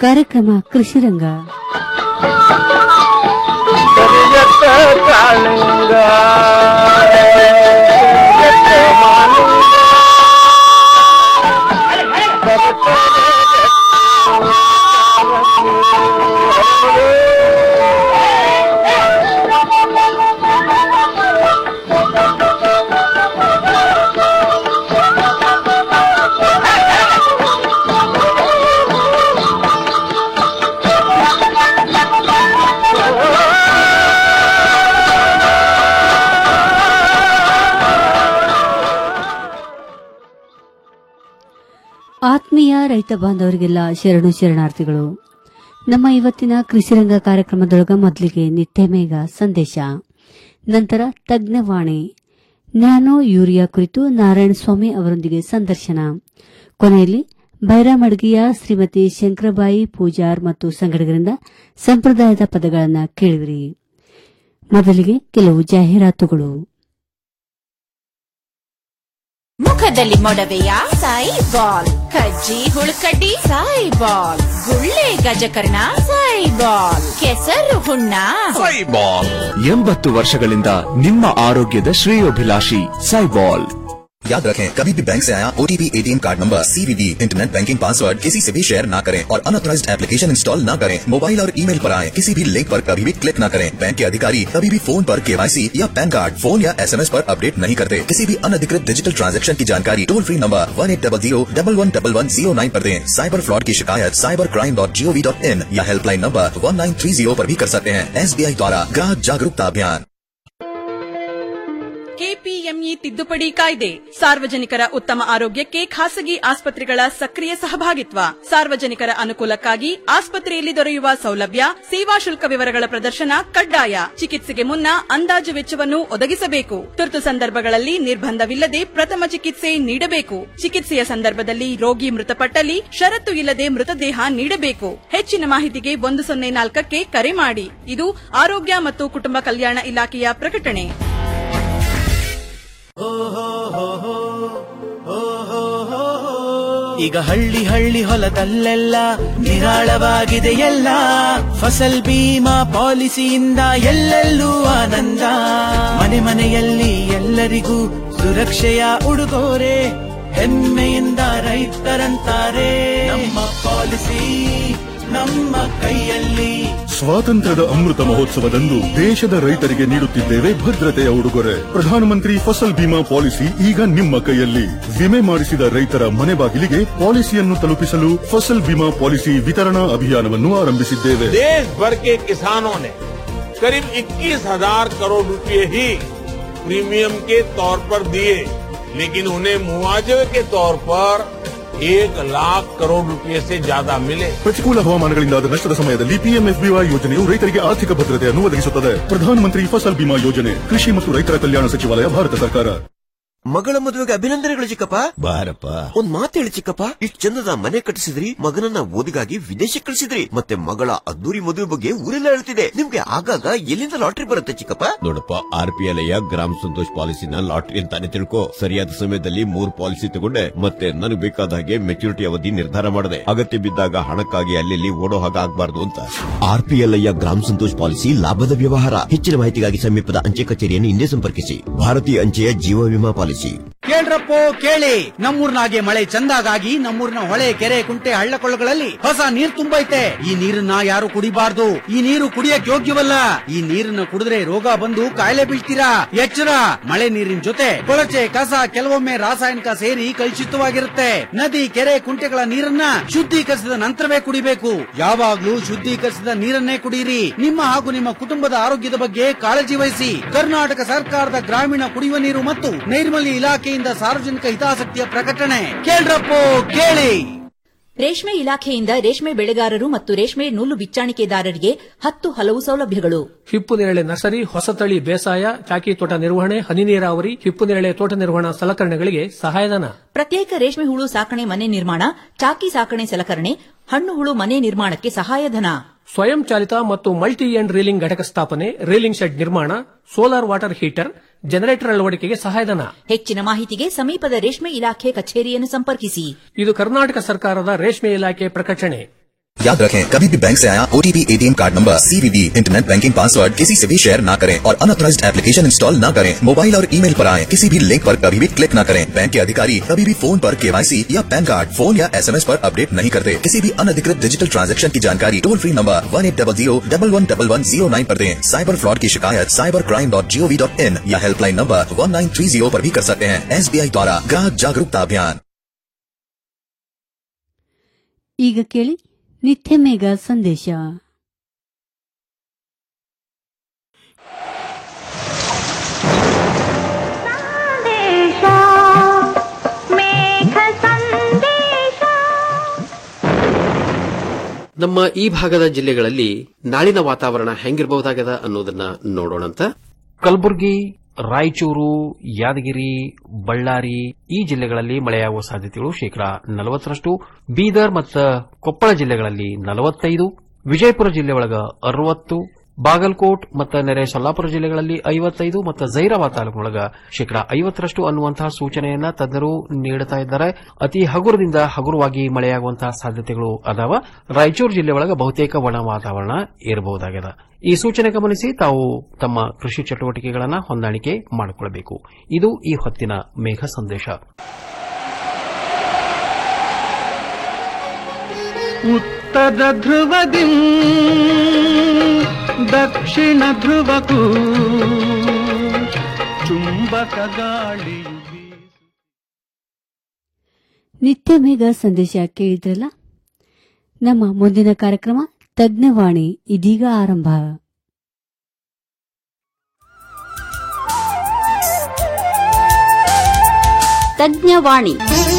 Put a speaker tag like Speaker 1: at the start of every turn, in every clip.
Speaker 1: ಕಾರ್ಯಕ್ರಮ ಕೃಷಿರಂಗ
Speaker 2: ಕರಿಯತ್ತ ಕಾಳಿಂಗ ಕರಿಯತ್ತ ಮಾಲಿಂಗ
Speaker 1: ಆತ್ಮೀಯ ರೈತ ಬಾಂಧವರಿಗೆಲ್ಲ ಶರಣು ಶರಣಾರ್ಥಿಗಳು ನಮ್ಮ ಇವತ್ತಿನ ಕೃಷಿರಂಗ ಕಾರ್ಯಕ್ರಮದೊಳಗ ಮೊದಲಿಗೆ ನಿತ್ಯ ಮೇಘ ಸಂದೇಶ ನಂತರ ತಜ್ಞವಾಣಿ ನ್ಯಾನೋ ಯೂರಿಯಾ ಕುರಿತು ನಾರಾಯಣ ಸ್ವಾಮಿ ಅವರೊಂದಿಗೆ ಸಂದರ್ಶನ ಕೊನೆಯಲ್ಲಿ ಬೈರಾಮಡ್ಗಿಯ ಶ್ರೀಮತಿ ಶಂಕರಬಾಯಿ ಪೂಜಾರ್ ಮತ್ತು ಸಂಘಟಕರಿಂದ ಸಂಪ್ರದಾಯದ ಪದಗಳನ್ನು ಕೇಳಿವಿರಿ ಮೊದಲಿಗೆ ಕೆಲವು ಜಾಹೀರಾತುಗಳು
Speaker 3: ಮುಖದಲ್ಲಿ ಮೊಡವೆಯ ಸಾಯಿ ಬಾಲ್ ಕಜ್ಜಿ ಹುಳುಕಡ್ಡಿ ಸಾಯಿ ಬಾಲ್ ಗುಳ್ಳೆ ಗಜಕರ್ಣ ಸಾಯಿ ಬಾಲ್ ಕೆಸರು ಹುಣ್ಣ
Speaker 4: ಸೈಬಾಲ್ ಎಂಬತ್ತು ವರ್ಷಗಳಿಂದ ನಿಮ್ಮ ಆರೋಗ್ಯದ ಶ್ರೇಯೋಭಿಲಾಷಿ ಸೈಬಾಲ್
Speaker 5: याद रखें कभी भी बैंक से आया OTP ATM card number CVV internet banking password किसी से भी शेयर ना करें और अनऑथराइज्ड एप्लीकेशन इंस्टॉल ना करें मोबाइल और ईमेल पर आए किसी भी लिंक पर कभी भी क्लिक ना करें बैंक के अधिकारी कभी भी फोन पर केवाईसी या पैन कार्ड फोन या एसएमएस पर अपडेट नहीं करते किसी भी अनधिकृत डिजिटल ट्रांजैक्शन की जानकारी toll free number one eight double zero double one double one zero nine पर दें साइबर फ्रॉड की शिकायत cyber crime dot G O V dot in या helpline number one nine three zero पर भी कर सकते हैं एस द्वारा ग्राहक जागरूकता अभियान
Speaker 6: ಕೆಪಿಎಂಇ ತಿದ್ದುಪಡಿ ಕಾಯ್ದೆ ಸಾರ್ವಜನಿಕರ ಉತ್ತಮ ಆರೋಗ್ಯಕ್ಕೆ ಖಾಸಗಿ ಆಸ್ಪತ್ರೆಗಳ ಸಕ್ರಿಯ ಸಹಭಾಗಿತ್ವ ಸಾರ್ವಜನಿಕರ ಅನುಕೂಲಕ್ಕಾಗಿ ಆಸ್ಪತ್ರೆಯಲ್ಲಿ ದೊರೆಯುವ ಸೌಲಭ್ಯ ಸೇವಾ ಶುಲ್ಕ ವಿವರಗಳ ಪ್ರದರ್ಶನ ಕಡ್ಡಾಯ ಚಿಕಿತ್ಸೆಗೆ ಮುನ್ನ ಅಂದಾಜು ವೆಚ್ಚವನ್ನು ಒದಗಿಸಬೇಕು ತುರ್ತು ಸಂದರ್ಭಗಳಲ್ಲಿ ನಿರ್ಬಂಧವಿಲ್ಲದೆ ಪ್ರಥಮ ಚಿಕಿತ್ಸೆ ನೀಡಬೇಕು ಚಿಕಿತ್ಸೆಯ ಸಂದರ್ಭದಲ್ಲಿ ರೋಗಿ ಮೃತಪಟ್ಟಲ್ಲಿ ಷರತ್ತು ಇಲ್ಲದೆ ಮೃತದೇಹ ನೀಡಬೇಕು ಹೆಚ್ಚಿನ ಮಾಹಿತಿಗೆ ಒಂದು ಸೊನ್ನೆ ನಾಲ್ಕಕ್ಕೆ ಕರೆ ಮಾಡಿ ಇದು ಆರೋಗ್ಯ ಮತ್ತು ಕುಟುಂಬ ಕಲ್ಯಾಣ ಇಲಾಖೆಯ ಪ್ರಕಟಣೆ
Speaker 7: ಈಗ ಹಳ್ಳಿ ಹಳ್ಳಿ ಹೊಲದಲ್ಲೆಲ್ಲ ನಿರಾಳವಾಗಿದೆ ಎಲ್ಲ ಫಸಲ್ ಬೀಮಾ ಪಾಲಿಸಿಯಿಂದ ಎಲ್ಲೆಲ್ಲೂ ಆನಂದ ಮನೆ ಮನೆಯಲ್ಲಿ ಎಲ್ಲರಿಗೂ ಸುರಕ್ಷೆಯ ಉಡುಗೊರೆ ಹೆಮ್ಮೆಯಿಂದ ರೈತರಂತಾರೆ ನಮ್ಮ ಪಾಲಿಸಿ ನಮ್ಮ ಕೈಯಲ್ಲಿ
Speaker 8: ಸ್ವಾತಂತ್ರ್ಯದ ಅಮೃತ ಮಹೋತ್ಸವದಂದು ದೇಶದ ರೈತರಿಗೆ ನೀಡುತ್ತಿದ್ದೇವೆ ಭದ್ರತೆಯ ಉಡುಗೊರೆ ಪ್ರಧಾನಮಂತ್ರಿ ಫಸಲ್ ಬಿಮಾ ಪಾಲಿಸಿ ಈಗ ನಿಮ್ಮ ಕೈಯಲ್ಲಿ ವಿಮೆ ಮಾಡಿಸಿದ ರೈತರ ಮನೆ ಬಾಗಿಲಿಗೆ ಪಾಲಿಸಿಯನ್ನು ತಲುಪಿಸಲು ಫಸಲ್ ಬಿಮಾ ಪಾಲಿಸಿ ವಿತರಣಾ ಅಭಿಯಾನವನ್ನು ಆರಂಭಿಸಿದ್ದೇವೆ
Speaker 2: देश भर के किसानों ने करीब 21,000 करोड़ रुपए ही प्रीमियम के तौर पर दिए लेकिन उन्हें मुआवजे के तौर पर एक लाख करोड़ रुपए से ज्यादा मिले
Speaker 8: ಪ್ರತಿಕೂಲ ಹವಾಮಾನಗಳಿಂದಾದ ನಷ್ಟದ ಸಮಯದಲ್ಲಿ ಪಿಎಂಎಫ್ಬಿವೈ ಯೋಜನೆಯು ರೈತರಿಗೆ ಆರ್ಥಿಕ ಭದ್ರತೆಯನ್ನು ಒದಗಿಸುತ್ತದೆ ಪ್ರಧಾನಮಂತ್ರಿ ಫಸಲ್ ಬಿಮಾ ಯೋಜನೆ ಕೃಷಿ ಮತ್ತು ರೈತರ ಕಲ್ಯಾಣ ಸಚಿವಾಲಯ ಭಾರತ ಸರ್ಕಾರ
Speaker 9: ಮಗಳ ಮದುವೆಗೆ ಅಭಿನಂದನೆಗಳು ಚಿಕ್ಕಪ್ಪ ಬಾರಪ್ಪ ಒಂದ್ ಮಾತು ಹೇಳಿ ಚಿಕ್ಕಪ್ಪ ಇಷ್ಟ್ ಚಂದದ ಮನೆ ಕಟ್ಟಿಸಿದ್ರಿ ಮಗನನ್ನ ಓದಿಗಾಗಿ ವಿದೇಶಕ್ಕೆ ಕಳಿಸಿದ್ರಿ ಮತ್ತೆ ಮಗಳ ಅದ್ದೂರಿ ಮದುವೆ ಬಗ್ಗೆ ಊರೆಲ್ಲ ಹೇಳ್ತಿದೆ ನಿಮ್ಗೆ ಆಗಾಗ ಎಲ್ಲಿಂದ ಲಾಟ್ರಿ ಬರುತ್ತೆ ಚಿಕ್ಕಪ್ಪ
Speaker 10: ನೋಡಪ್ಪ ಆರ್ ಪಿ ಎಲ್ ಗ್ರಾಮ ಸಂತೋಷ್ ಪಾಲಿಸಿನ ಲಾಟರಿ ಅಂತಾನೆ ತಿಳ್ಕೊ ಸರಿಯಾದ ಸಮಯದಲ್ಲಿ ಮೂರ್ ಪಾಲಿಸಿ ತಗೊಂಡೆ ಮತ್ತೆ ನನಗೆ ಬೇಕಾದ ಹಾಗೆ ಮೆಚುರಿಟಿ ಅವಧಿ ನಿರ್ಧಾರ ಮಾಡಿದೆ ಅಗತ್ಯ ಬಿದ್ದಾಗ ಹಣಕ್ಕಾಗಿ ಅಲ್ಲಿ ಓಡೋ ಹಾಗೆ ಆಗ್ಬಾರ್ದು ಅಂತ
Speaker 9: ಆರ್ ಪಿ ಎಲ್ ಗ್ರಾಮ ಸಂತೋಷ್ ಪಾಲಿಸಿ ಲಾಭದ ವ್ಯವಹಾರ ಹೆಚ್ಚಿನ ಮಾಹಿತಿಗಾಗಿ ಸಮೀಪದ ಅಂಚೆ ಕಚೇರಿಯನ್ನು ಹಿಂದೆ ಸಂಪರ್ಕಿಸಿ ಭಾರತೀಯ ಅಂಚೆಯ ಜೀವ ವಿಮಾ ಪಾಲಿಸಿ
Speaker 7: ಕೇಳ್ರಪ್ಪೋ ಕೇಳಿ ನಮ್ಮೂರ್ನಾಗೆ ಮಳೆ ಚಂದಾಗಾಗಿ ನಮ್ಮೂರಿನ ಹೊಳೆ ಕೆರೆ ಕುಂಟೆ ಹಳ್ಳ ಕೊಳ್ಳಗಳಲ್ಲಿ ಹೊಸ ನೀರ್ ತುಂಬೈತೆ ಈ ನೀರನ್ನ ಯಾರು ಕುಡಿಬಾರ್ದು ಈ ನೀರು ಕುಡಿಯಕ್ ಯೋಗ್ಯವಲ್ಲ ಈ ನೀರನ್ನ ಕುಡಿದ್ರೆ ರೋಗ ಬಂದು ಕಾಯಿಲೆ ಬೀಳ್ತೀರಾ ಎಚ್ಚರ ಮಳೆ ನೀರಿನ ಜೊತೆ ಕೊಳಚೆ ಕಸ ಕೆಲವೊಮ್ಮೆ ರಾಸಾಯನಿಕ ಸೇರಿ ಕಲುಷಿತವಾಗಿರುತ್ತೆ ನದಿ ಕೆರೆ ಕುಂಟೆಗಳ ನೀರನ್ನ ಶುದ್ಧೀಕರಿಸಿದ ನಂತರವೇ ಕುಡಿಬೇಕು ಯಾವಾಗ್ಲೂ ಶುದ್ಧೀಕರಿಸಿದ ನೀರನ್ನೇ ಕುಡಿಯಿರಿ ನಿಮ್ಮ ಹಾಗೂ ನಿಮ್ಮ ಕುಟುಂಬದ ಆರೋಗ್ಯದ ಬಗ್ಗೆ ಕಾಳಜಿ ವಹಿಸಿ ಕರ್ನಾಟಕ ಸರ್ಕಾರದ ಗ್ರಾಮೀಣ ಕುಡಿಯುವ ನೀರು ಮತ್ತು ನೈರ್ಮಲ್ಯ ಇಲಾಖೆಯಿಂದ ಸಾರ್ವಜನಿಕ ಹಿತಾಸಕ್ತಿಯ ಪ್ರಕಟಣೆ ಕೇಳ್ರಪ್ಪೋ ಕೇಳಿ
Speaker 3: ರೇಷ್ಮೆ ಇಲಾಖೆಯಿಂದ ರೇಷ್ಮೆ ಬೆಳೆಗಾರರು ಮತ್ತು ರೇಷ್ಮೆ ನೂಲು ಬಿಚ್ಚಾಣಿಕೆದಾರರಿಗೆ ಹತ್ತು ಹಲವು ಸೌಲಭ್ಯಗಳು
Speaker 11: ಹಿಪ್ಪು ನೇರಳೆ ನರ್ಸರಿ ಹೊಸತಳಿ ಬೇಸಾಯ ಚಾಕಿ ತೋಟ ನಿರ್ವಹಣೆ ಹನಿ ನೀರಾವರಿ ಹಿಪ್ಪು ನೇರಳೆ ತೋಟ ನಿರ್ವಹಣಾ ಸಲಕರಣೆಗಳಿಗೆ ಸಹಾಯಧನ
Speaker 3: ಪ್ರತ್ಯೇಕ ರೇಷ್ಮೆ ಹುಳು ಸಾಕಣೆ ಮನೆ ನಿರ್ಮಾಣ ಚಾಕಿ ಸಾಕಣೆ ಸಲಕರಣೆ ಹಣ್ಣು ಹುಳು ಮನೆ ನಿರ್ಮಾಣಕ್ಕೆ ಸಹಾಯಧನ
Speaker 11: ಸ್ವಯಂ ಚಾಲಿತ ಮತ್ತು ಮಲ್ಟಿ ಎಂಡ್ ರೀಲಿಂಗ್ ಘಟಕ ಸ್ಥಾಪನೆ ರೀಲಿಂಗ್ ಶೆಡ್ ನಿರ್ಮಾಣ ಸೋಲಾರ್ ವಾಟರ್ ಹೀಟರ್ ಜನರೇಟರ್ ಅಳವಡಿಕೆಗೆ ಸಹಾಯಧನ
Speaker 3: ಹೆಚ್ಚಿನ ಮಾಹಿತಿಗೆ ಸಮೀಪದ ರೇಷ್ಮೆ ಇಲಾಖೆ ಕಚೇರಿಯನ್ನು ಸಂಪರ್ಕಿಸಿ
Speaker 11: ಇದು ಕರ್ನಾಟಕ ಸರ್ಕಾರದ ರೇಷ್ಮೆ ಇಲಾಖೆ ಪ್ರಕಟಣೆ
Speaker 5: याद रखें कभी भी बैंक से आया OTP ATM card number CVV internet banking password किसी से भी शेयर ना करें और अनऑथराइज्ड एप्लीकेशन इंस्टॉल ना करें मोबाइल और ईमेल पर आए किसी भी लिंक पर कभी भी क्लिक ना करें बैंक के अधिकारी कभी भी फोन पर केवाईसी या पैन कार्ड फोन या एसएमएस पर अपडेट नहीं करते किसी भी अनधिकृत डिजिटल ट्रांजैक्शन की जानकारी toll free number one eight double zero double one double one zero nine पर दें साइबर फ्रॉड की शिकायत cyber crime dot G O V dot in या helpline number one nine three zero पर भी कर सकते हैं एसबीआई द्वारा ग्राहक जागरूकता अभियान
Speaker 1: ಈಗ ಕೇಳಿ ನಿತ್ಯ ಮೇಘ ಸಂದೇಶ
Speaker 12: ನಮ್ಮ ಈ ಭಾಗದ ಜಿಲ್ಲೆಗಳಲ್ಲಿ ನಾಳಿನ ವಾತಾವರಣ ಹೆಂಗಿರಬಹುದಾಗದ ಅನ್ನೋದನ್ನ ನೋಡೋಣಂತ ಕಲಬುರಗಿ ರಾಯಚೂರು ಯಾದಗಿರಿ ಬಳ್ಳಾರಿ ಈ ಜಿಲ್ಲೆಗಳಲ್ಲಿ ಮಳೆಯಾಗುವ ಸಾಧ್ಯತೆಗಳು ಶೇಕಡಾ ನಲವತ್ತರಷ್ಟು ಬೀದರ್ ಮತ್ತು ಕೊಪ್ಪಳ ಜಿಲ್ಲೆಗಳಲ್ಲಿ ನಲವತ್ತೈದು ವಿಜಯಪುರ ಜಿಲ್ಲೆ ಒಳಗ ಅರವತ್ತು ಬಾಗಲಕೋಟ್ ಮತ್ತು ನೆರೆ ಸೊಲ್ಲಾಪುರ ಜಿಲ್ಲೆಗಳಲ್ಲಿ ಐವತ್ತೈದು ಮತ್ತು ಜೈರಾಬಾದ್ ತಾಲೂಕಿನೊಳಗ ಶೇಕಡಾ ಐವತ್ತರಷ್ಟು ಅನ್ನುವಂತಹ ಸೂಚನೆಯನ್ನ ತಜ್ಞರು ನೀಡುತ್ತಾ ಇದ್ದಾರೆ ಅತಿ ಹಗುರದಿಂದ ಹಗುರವಾಗಿ ಮಳೆಯಾಗುವಂತಹ ಸಾಧ್ಯತೆಗಳು ಅದಾವ ರಾಯಚೂರು ಜಿಲ್ಲೆ ಒಳಗ ಬಹುತೇಕ ಒಣ ವಾತಾವರಣ ಇರಬಹುದಾಗಿದೆ ಈ ಸೂಚನೆ ಗಮನಿಸಿ ತಾವು ತಮ್ಮ ಕೃಷಿ ಚಟುವಟಿಕೆಗಳನ್ನು ಹೊಂದಾಣಿಕೆ ಮಾಡಿಕೊಳ್ಳಬೇಕು ಇದು ಈ ಹೊತ್ತಿನ ಮೇಘ ಸಂದೇಶ
Speaker 13: ಉತ್ತರ ಧ್ರುವದಿ ದಕ್ಷಿಣ ಧ್ರುವಕ್ಕೂ ಚುಂಬಕ ಗಾಳಿಯು
Speaker 1: ನಿತ್ಯ ಮೇಘ ಸಂದೇಶ ಕೇಳಿದ್ರಲ್ಲ ನಮ್ಮ ಮುಂದಿನ ಕಾರ್ಯಕ್ರಮ ತಜ್ಞವಾಣಿ ಇದೀಗ ಆರಂಭ
Speaker 3: ತಜ್ಞವಾಣಿ